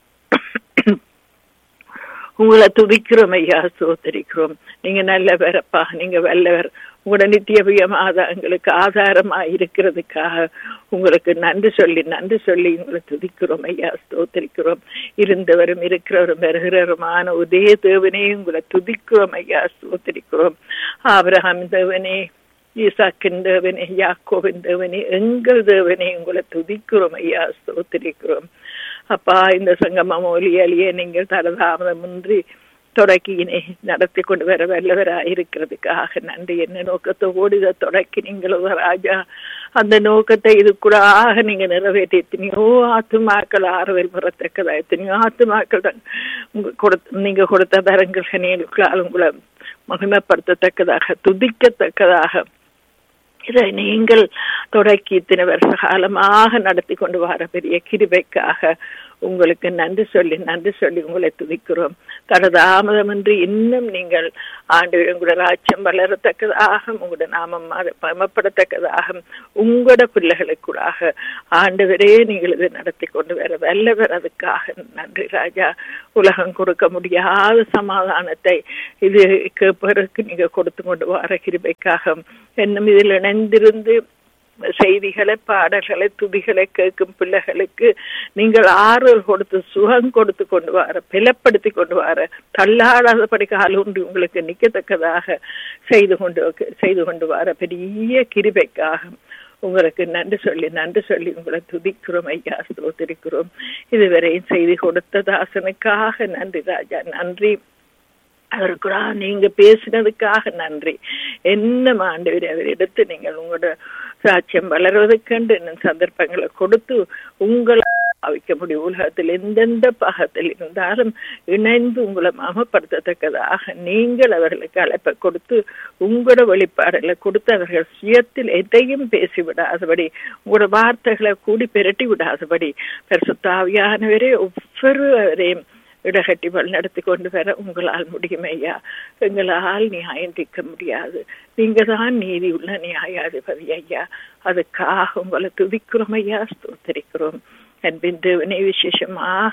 உங்களை துதிக்கிறோம் ஐயா சோதரிக்கிறோம் நீங்க நல்லவரப்பா நீங்க வல்லவர் உங்களோட நித்தியபியமாக எங்களுக்கு ஆதாரமா இருக்கிறதுக்காக உங்களுக்கு நன்றி சொல்லி நன்றி சொல்லி உங்களை துதிக்கிறோம் ஐயா ஸ்தோத்திரிக்கிறோம் இருந்தவரும் இருக்கிறவரும் வருகிறவருமான ஒரே தேவனே உங்களை துதிக்கிறோம் ஐயா ஸ்தோத்திரிக்கிறோம் ஆபிரகாம் தேவனே ஈசாக்கின் தேவனே யாக்கோவின் தேவனே எங்கள் தேவனே உங்களை துதிக்கிறோம் ஐயா ஸ்தோத்திரிக்கிறோம் அப்பா இந்த சங்கமம் ஒலியலியே நீங்கள் தரதாமதமின்றி தொடக்கியினை நடத்தி கொண்டு வர வல்லவராய் இருக்கிறதுக்காக நன்றி என்ன நோக்கத்தோடு இதை தொடக்கி நீங்களோ ராஜா அந்த நோக்கத்தை இது கூட ஆக நீங்க நிறைவேற்றி எத்தனையோ ஆத்துமாக்கள் ஆறுதல் பெறத்தக்கதா எத்தனையோ ஆத்துமாக்கள் தான் உங்க கொடுத்த நீங்க கொடுத்த தரங்கள் கனியலுக்களால் உங்களை மகிமைப்படுத்தத்தக்கதாக துதிக்கத்தக்கதாக இதை நீங்கள் தொடக்கி இத்தனை வருஷ காலமாக நடத்தி கொண்டு வர பெரிய கிருபைக்காக உங்களுக்கு நன்றி சொல்லி நன்றி சொல்லி உங்களை துதிக்கிறோம் தடதாமதமின்றி இன்னும் நீங்கள் ஆண்டு உங்களோட ராஜ்யம் வளரத்தக்கதாக உங்களோட நாமம் பயமப்படத்தக்கதாக உங்களோட பிள்ளைகளுக்கூடாக ஆண்டவரே நீங்கள் இதை நடத்தி கொண்டு வர வல்லவர் அதுக்காக நன்றி ராஜா உலகம் கொடுக்க முடியாத சமாதானத்தை இது கேட்பதற்கு நீங்க கொடுத்து கொண்டு வர கிருபைக்காக என்னும் இதில் இணைந்திருந்து செய்திகளை பாடல்களை துதிகளை கேட்கும் பிள்ளைகளுக்கு நீங்கள் ஆறுதல் கொடுத்து சுகம் கொடுத்து கொண்டு வர பிளப்படுத்தி கொண்டு வர தள்ளாடாதபடி காலூன்றி உங்களுக்கு நிற்கத்தக்கதாக செய்து கொண்டு செய்து கொண்டு வர பெரிய கிருபைக்காக உங்களுக்கு நன்றி சொல்லி நன்றி சொல்லி உங்களை துதிக்கிறோம் ஐயா ஸ்தோத்திரிக்கிறோம் இதுவரையும் செய்தி கொடுத்த தாசனுக்காக நன்றி ராஜா நன்றி அவருக்குடா நீங்க பேசினதுக்காக நன்றி என்ன ஆண்டவர் அவர் எடுத்து நீங்கள் உங்களோட சாட்சியம் வளர்வதற்கண்டு இன்னும் சந்தர்ப்பங்களை கொடுத்து உங்களை பாவிக்க முடியும் உலகத்தில் எந்தெந்த பாகத்தில் இருந்தாலும் இணைந்து உங்களை மாமப்படுத்தத்தக்கதாக நீங்கள் அவர்களுக்கு அழைப்பை கொடுத்து உங்களோட வெளிப்பாடுகளை கொடுத்து அவர்கள் சுயத்தில் எதையும் பேசிவிடாதபடி உங்களோட வார்த்தைகளை கூடி பெரட்டி விடாதபடி பரிசுத்தாவியானவரே ஒவ்வொருவரையும் இடகட்டி நடத்தி கொண்டு வர உங்களால் முடியும் ஐயா எங்களால் நியாயம் தீர்க்க முடியாது நீங்க தான் நீதி உள்ள நியாயாதிபதி ஐயா அதுக்காக உங்களை துதிக்கிறோம் ஐயா ஸ்தோத்தரிக்கிறோம் அன்பின் தேவனை விசேஷமாக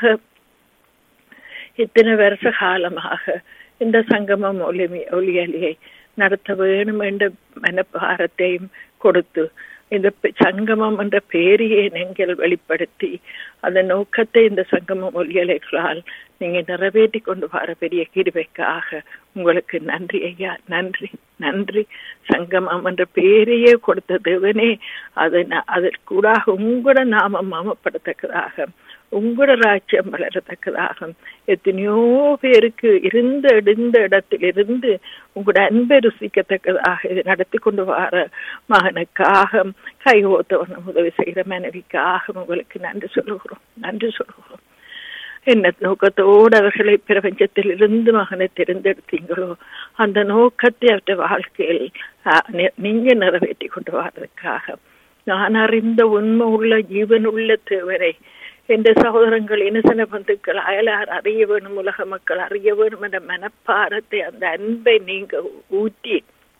இத்தனை வருஷ காலமாக இந்த சங்கமம் ஒளிமி ஒளியலியை நடத்த வேணும் என்ற மனப்பாரத்தையும் கொடுத்து இந்த சங்கமம் என்ற பேரையே நீங்கள் வெளிப்படுத்தி அந்த நோக்கத்தை இந்த சங்கமம் ஒலியலைகளால் நீங்க நிறைவேற்றி கொண்டு வர பெரிய கிருபைக்காக உங்களுக்கு நன்றி ஐயா நன்றி நன்றி சங்கமம் என்ற பேரையே கொடுத்த தேவனே அது அதற்கூடாக உங்களோட நாமம் மாமப்படத்தக்கதாக உங்களோட ராஜ்யம் வளரத்தக்கதாக எத்தனையோ பேருக்கு இருந்த இருந்த இடத்திலிருந்து உங்களோட அன்பை ருசிக்கத்தக்கதாக இது நடத்தி கொண்டு வர மகனுக்காக கை ஓத்தவன உதவி செய்கிற மனைவிக்காக உங்களுக்கு நன்றி சொல்லுகிறோம் நன்றி சொல்லுகிறோம் என்ன நோக்கத்தோடு அவர்களை பிரபஞ்சத்தில் இருந்து மகனை தேர்ந்தெடுத்தீங்களோ அந்த நோக்கத்தை அவற்றை வாழ்க்கையில் நீங்க நிறைவேற்றி கொண்டு வர்றதுக்காக நான் அறிந்த உண்மை உள்ள ஜீவனுள்ள தேவரை என்ற சகோதரங்கள் இனசன பந்துக்கள் அயலார் அறிய வேணும் உலக மக்கள் அறிய வேணும் என்ற மனப்பாரத்தை அந்த அன்பை நீங்க ஊற்றி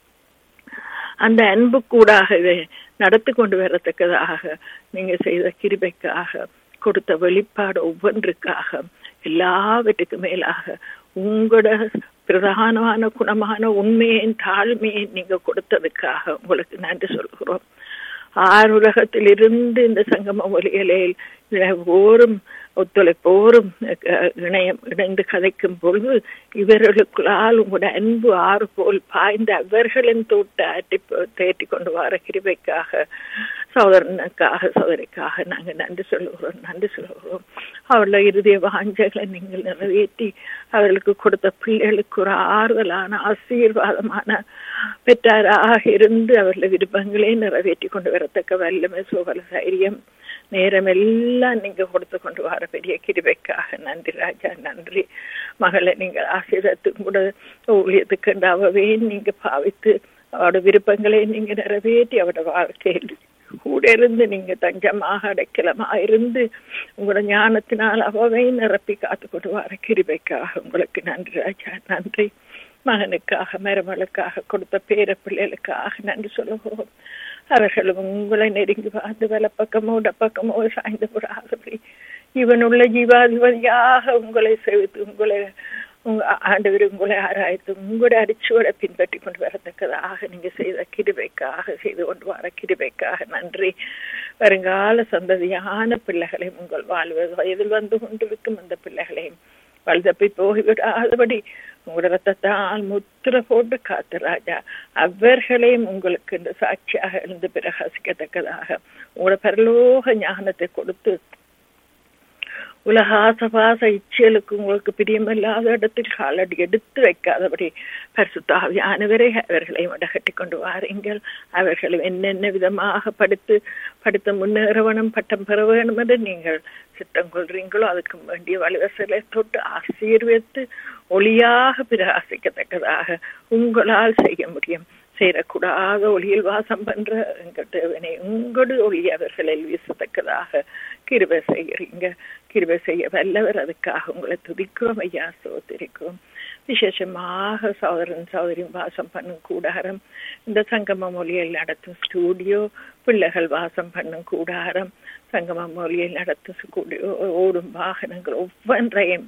அந்த அன்பு கூடாக இதை நடத்தி கொண்டு வரத்தக்கதாக நீங்க செய்த கிருபைக்காக கொடுத்த வெளிப்பாடு ஒவ்வொன்றுக்காக எல்லாவற்றுக்கு மேலாக உங்களோட பிரதானமான குணமான உண்மையின் தாழ்மையை நீங்க கொடுத்ததுக்காக உங்களுக்கு நன்றி சொல்கிறோம் ஆறு உலகத்தில் இருந்து இந்த சங்கம ஒலியலையில் ஓரும் ஒத்துழைப்போரும் இணையம் இணைந்து கதைக்கும் பொழுது இவர்களுக்குள்ளால் உங்களோட அன்பு ஆறு போல் பாய்ந்த அவர்களின் தோட்ட ஆட்டி தேட்டி கொண்டு வர கிருபைக்காக சோதரனுக்காக சோதரிக்காக நாங்கள் நன்றி சொல்லுகிறோம் நன்றி சொல்லுகிறோம் அவர்கள இறுதிய வாஞ்சைகளை நீங்கள் நிறைவேற்றி அவர்களுக்கு கொடுத்த பிள்ளைகளுக்கு ஒரு ஆறுதலான ஆசீர்வாதமான பெற்றாராக இருந்து அவர்கள விருப்பங்களே நிறைவேற்றி கொண்டு வரத்தக்க வல்லமை சோபல தைரியம் நேரம் எல்லாம் நீங்க கொடுத்து கொண்டு வர பெரிய கிருபைக்காக நன்றி ராஜா நன்றி மகளை நீங்கள் ஆசீர்வத்துக்கு கூட ஊழியத்துக்கு அவவே நீங்க பாவித்து அவரோட விருப்பங்களை நீங்க நிறைவேற்றி அவரோட வாழ்க்கையில் கூட இருந்து நீங்க தஞ்சமாக அடைக்கலமா இருந்து உங்களோட ஞானத்தினால் அவவை நிரப்பி காத்து கொண்டு வர கிருபைக்காக உங்களுக்கு நன்றி ராஜா நன்றி மகனுக்காக மருமகளுக்காக கொடுத்த பேர பிள்ளைகளுக்காக நன்றி சொல்லுகிறோம் அவர்களும் உங்களை நெருங்கி வாழ்ந்து வல பக்கமோ பக்கமோ சாய்ந்து கூடாதபடி இவனுள்ள ஜீவாதிபதியாக உங்களை செவித்து உங்களை உங்க ஆண்டவர் உங்களை ஆராய்த்து உங்களுடைய அடிச்சுவடை பின்பற்றி கொண்டு வரத்தக்கதாக நீங்க செய்த கிருபைக்காக செய்து கொண்டு வர கிருபைக்காக நன்றி வருங்கால சந்ததியான பிள்ளைகளையும் உங்கள் வாழ்வது வயதில் வந்து கொண்டிருக்கும் அந்த பிள்ளைகளையும் வலுதப்பி போய்விடாதபடி உங்களோட ரத்தத்தால் முத்திர போட்டு காத்து ராஜா அவர்களையும் உங்களுக்கு இந்த சாட்சியாக இருந்து பிரகாசிக்கத்தக்கதாக உங்களோட பரலோக ஞானத்தை கொடுத்து உலக ஆசபாச இச்சலுக்கு உங்களுக்கு பிரியமில்லாத இடத்தில் காலடி எடுத்து வைக்காதபடி பரிசுத்தாவியானவரை அவர்களை மடகட்டி கொண்டு வாருங்கள் அவர்களை என்னென்ன விதமாக படித்து படித்து முன்னேற வேணும் பட்டம் பெற வேணும் என்று நீங்கள் சித்தம் கொள்றீங்களோ அதுக்கு வேண்டிய வலுவசலை தொட்டு ஆசீர்வித்து ஒளியாக பிரகாசிக்கத்தக்கதாக உங்களால் செய்ய முடியும் சேரக்கூடாத ஒளியில் வாசம் பண்ற எங்கள் தேவனை உங்களோடு ஒளி அவர்களில் வீசத்தக்கதாக கிருபை செய்கிறீங்க கிருபை செய்ய வல்லவர் அதுக்காக உங்களை துதிக்கிறோம் ஐயா சோதரிக்கிறோம் விசேஷமாக சகோதரன் சகோதரியும் வாசம் பண்ணும் கூடாரம் இந்த சங்கம மொழியில் நடத்தும் ஸ்டூடியோ பிள்ளைகள் வாசம் பண்ணும் கூடாரம் சங்கம மொழியில் நடத்தும் ஸ்டூடியோ ஓடும் வாகனங்கள் ஒவ்வொன்றையும்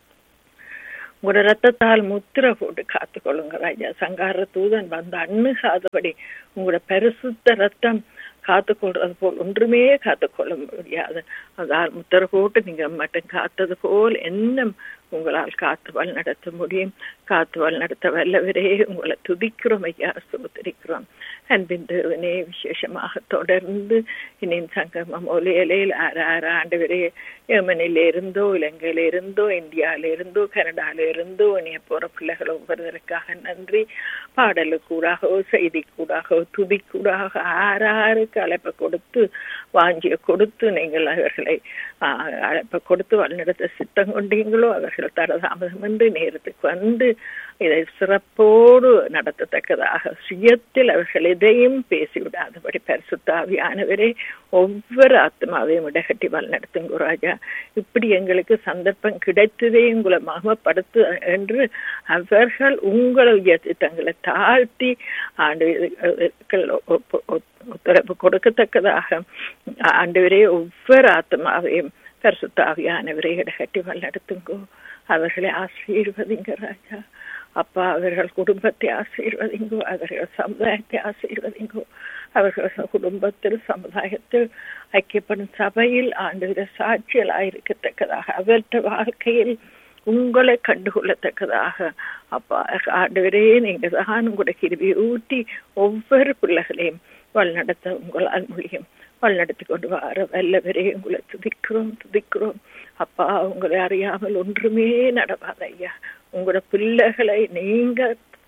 உங்களோட ரத்தத்தால் முத்திர போட்டு காத்துக்கொள்ளுங்க ராஜா சங்கார தூதன் வந்து அண்ணுகாதபடி உங்களோட பரிசுத்த ரத்தம் காத்துக்கொள்றது போல் ஒன்றுமே காத்துக்கொள்ள முடியாது அதால் முத்திர போட்டு நீங்க மட்டும் காத்தது போல் என்ன உங்களால் காத்து வல் நடத்த முடியும் காத்து வல் நடத்த வல்லவரே உங்களை துதிக்கிறோம் ஐயா சுத்திரிக்கிறோம் அன்பின் தேவனே விசேஷமாக தொடர்ந்து இனியும் சங்கமம் ஒலியலையில் ஆறு ஆறு ஆண்டு வரை யமனில இருந்தோ இலங்கையில இருந்தோ இந்தியாவில இருந்தோ கனடால இருந்தோ இனிய போற பிள்ளைகள் ஒவ்வொருவருக்காக நன்றி பாடலு கூடாகவோ செய்தி கூடாகவோ துதி கூடாக ஆறாருக்கு அழைப்பை கொடுத்து வாஞ்சிய கொடுத்து நீங்கள் அவர்களை அழைப்பை கொடுத்து வழிநடத்த சித்தம் கொண்டீங்களோ அவர்கள் தரதாமதம் என்று நேரத்துக்கு வந்து இதை சிறப்போடு நடத்தத்தக்கதாக சுயத்தில் அவர்கள் எதையும் பேசிவிடாதபடி பரிசுத்தாவியானவரே ஒவ்வொரு ஆத்மாவையும் இடகட்டி வழிநடத்துங்க ராஜா இப்படி எங்களுக்கு சந்தர்ப்பம் கிடைத்ததே உங்களை மகமப்படுத்து என்று அவர்கள் உங்களை உயர்த்தி தங்களை தாழ்த்தி ஆண்டு ஒத்துழைப்பு கொடுக்கத்தக்கதாக ஆண்டவரே ஒவ்வொரு ஆத்மாவையும் பரிசுத்தாவியானவரை இடகட்டி வழிநடத்துங்கோ அவர்களை ஆசீர்வதிங்க ராஜா அப்பா அவர்கள் குடும்பத்தை ஆசீர்வதிங்கோ அவர்கள் சமுதாயத்தை ஆசீர்வதிங்கோ அவர்கள் குடும்பத்தில் சமுதாயத்தில் ஐக்கியப்படும் சபையில் ஆண்டு சாட்சியலாயிருக்கத்தக்கதாக அவர்கிட்ட வாழ்க்கையில் உங்களை கண்டுகொள்ளத்தக்கதாக அப்பா ஆண்டவரே நீங்க தான் உங்களோட கிருவியை ஊட்டி ஒவ்வொரு பிள்ளைகளையும் வழிநடத்த உங்களால் முடியும் வழிநடத்தி கொண்டு வர வல்லவரே உங்களை துதிக்கிறோம் துதிக்கிறோம் அப்பா உங்களை அறியாமல் ஒன்றுமே நடவாத ஐயா உங்களோட பிள்ளைகளை நீங்க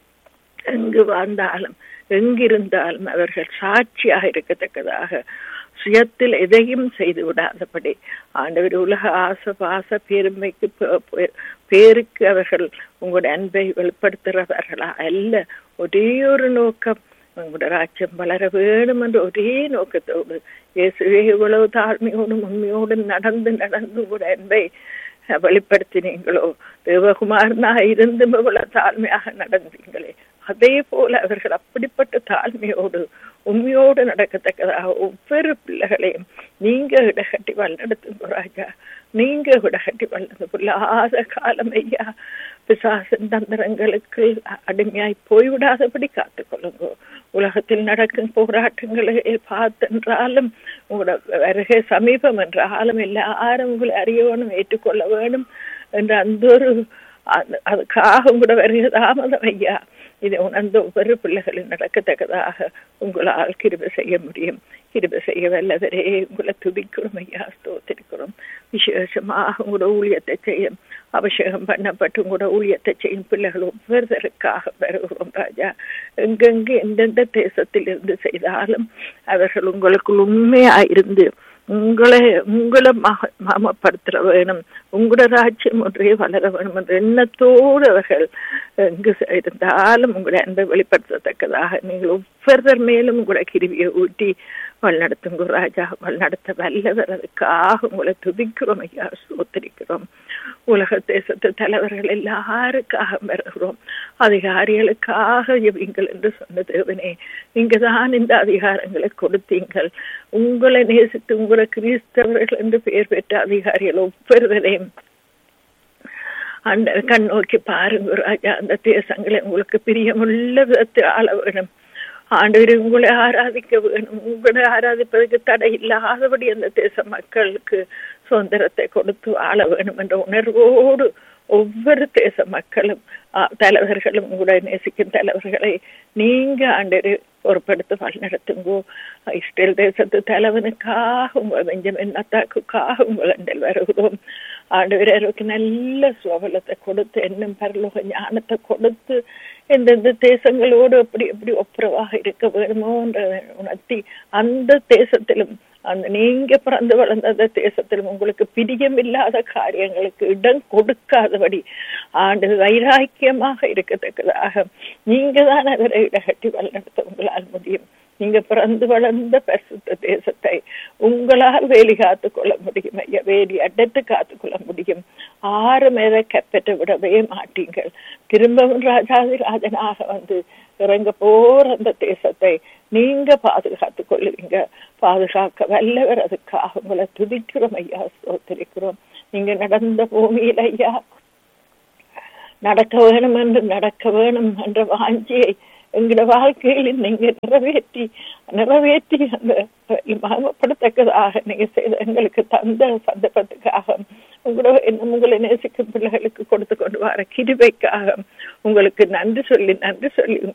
எங்கு வாழ்ந்தாலும் எங்கிருந்தாலும் அவர்கள் சாட்சியாக இருக்கத்தக்கதாக சுயத்தில் எதையும் செய்து விடாதபடி ஆண்டவர் உலக ஆசை பாச பெருமைக்கு பேருக்கு அவர்கள் உங்களோட அன்பை வெளிப்படுத்துகிறவர்களா அல்ல ஒரே ஒரு நோக்கம் உங்களோட ராஜ்யம் வளர வேணும் என்ற ஒரே நோக்கத்தோடு இயேசுவே இவ்வளவு தாழ்மையோடும் உண்மையோடும் நடந்து நடந்து கூட அன்பை வெளிப்படுத்தினீங்களோ தேவகுமாரனா இருந்தும் இவ்வளவு தாழ்மையாக நடந்தீங்களே அதே போல அவர்கள் அப்படிப்பட்ட தாழ்மையோடு உண்மையோடு நடக்கத்தக்கதாக ஒவ்வொரு பிள்ளைகளையும் நீங்க இடகட்டி வழிநடத்துங்க ராஜா நீங்க இடகட்டி வளர்ந்து பொல்லாத காலம் ஐயா பிசாசன் தந்திரங்களுக்கு அடிமையாய் போய்விடாதபடி காத்துக்கொள்ளுங்க உலகத்தில் நடக்கும் போராட்டங்களை பார்த்தென்றாலும் உங்களோட வருகை சமீபம் என்றாலும் எல்லாரும் உங்களை அறிய வேணும் ஏற்றுக்கொள்ள வேணும் என்ற அந்த ஒரு அதுக்காக உங்களோட வருகை தாமதம் ஐயா இதை உணர்ந்த ஒவ்வொரு பிள்ளைகளும் நடக்கத்தக்கதாக உங்களால் கிருபை செய்ய முடியும் கிருபை செய்ய வல்லவரே உங்களை துதிக்கிறோம் ஐயா ஸ்தோத்திருக்கிறோம் விசேஷமாக உங்களோட ஊழியத்தை செய்யும் அபிஷேகம் பண்ணப்பட்டு உங்களோட ஊழியத்தை செய்யும் பிள்ளைகள் ஒவ்வொருத்தருக்காக வருகிறோம் ராஜா எங்கெங்கு எந்தெந்த தேசத்தில் இருந்து செய்தாலும் அவர்கள் உங்களுக்குள் உண்மையாயிருந்து உங்களை உங்களை மக மகமப்படுத்த வேணும் உங்களோட ராஜ்யம் ஒன்றே வளர வேணும் என்ற எண்ணத்தோடு அவர்கள் எங்கு இருந்தாலும் உங்களை அன்பை வெளிப்படுத்தத்தக்கதாக நீங்கள் ஒவ்வொருத்தர் மேலும் உங்களோட கிருவியை ஊட்டி வழிநடத்துங்க ராஜா வழிநடத்த வல்லவர் அதுக்காக உங்களை துதிக்கிறோம் ஐயா சோத்தரிக்கிறோம் உலக தேசத்து தலைவர்கள் எல்லாருக்காக வருகிறோம் அதிகாரிகளுக்காக இவங்கள் என்று சொன்ன தேவனே நீங்க தான் இந்த அதிகாரங்களை கொடுத்தீங்கள் உங்களை நேசித்து உங்களை கிறிஸ்தவர்கள் என்று பெயர் பெற்ற அதிகாரிகள் ஒவ்வொருவரையும் அந்த கண் நோக்கி பாருங்க ராஜா அந்த தேசங்களை உங்களுக்கு பிரியமுள்ள விதத்தில் ஆள வேணும் ஆண்டவர் உங்களை ஆராதிக்க வேணும் உங்களை ஆராதிப்பதற்கு தடை இல்லாதபடி அந்த தேச மக்களுக்கு சுதந்திரத்தை கொடுத்து ஆள வேணும் என்ற உணர்வோடு ஒவ்வொரு தேச மக்களும் தலைவர்களும் உங்களை நேசிக்கும் தலைவர்களை நீங்க ஆண்டரு பொறுப்படுத்த வழிநடத்துங்கோ இஸ்ரேல் தேசத்து தலைவனுக்காக உங்கள் பெஞ்சமின் நத்தாக்குக்காக உங்கள் அண்டல் வருகிறோம் ஆண்டவருக்கு நல்ல சுவலத்தை கொடுத்து என்னும் பரலோக ஞானத்தை கொடுத்து எந்தெந்த தேசங்களோடு எப்படி எப்படி ஒப்புரவாக இருக்க வேணுமோ என்றதை உணர்த்தி அந்த தேசத்திலும் அந்த நீங்க பிறந்து வளர்ந்த அந்த தேசத்திலும் உங்களுக்கு பிரியம் இல்லாத காரியங்களுக்கு இடம் கொடுக்காதபடி ஆண்டு வைராக்கியமாக இருக்கத்தக்கதாக நீங்க தான் அவரை இடகட்டி வழிநடத்த உங்களால் முடியும் நீங்க பிறந்து வளர்ந்த பரிசுத்த தேசத்தை உங்களால் வேலி காத்து கொள்ள முடியும் ஐயா வேலி அடைத்து காத்து கொள்ள முடியும் ஆறு மேதை கப்பற்ற விடவே மாட்டீங்கள் திரும்பவும் ராஜாதி ராஜனாக வந்து இறங்க போற அந்த தேசத்தை நீங்க பாதுகாத்துக் கொள்ளுவீங்க பாதுகாக்க வல்லவர் அதுக்காக உங்களை துதிக்கிறோம் ஐயா சோத்திருக்கிறோம் நீங்க நடந்த பூமியில் ஐயா நடக்க வேணும் என்று நடக்க வேணும் என்ற வாஞ்சியை எங்களோட வாழ்க்கையில் நீங்க நிறைவேற்றி நிறைவேற்றி அந்த மகமப்படத்தக்கதாக நீங்க செய்த எங்களுக்கு தந்த சந்தர்ப்பத்துக்காக உங்களோட இன்னும் உங்களை நேசிக்கும் பிள்ளைகளுக்கு கொடுத்து கொண்டு வர கிருபைக்காக உங்களுக்கு நன்றி சொல்லி நன்றி சொல்லி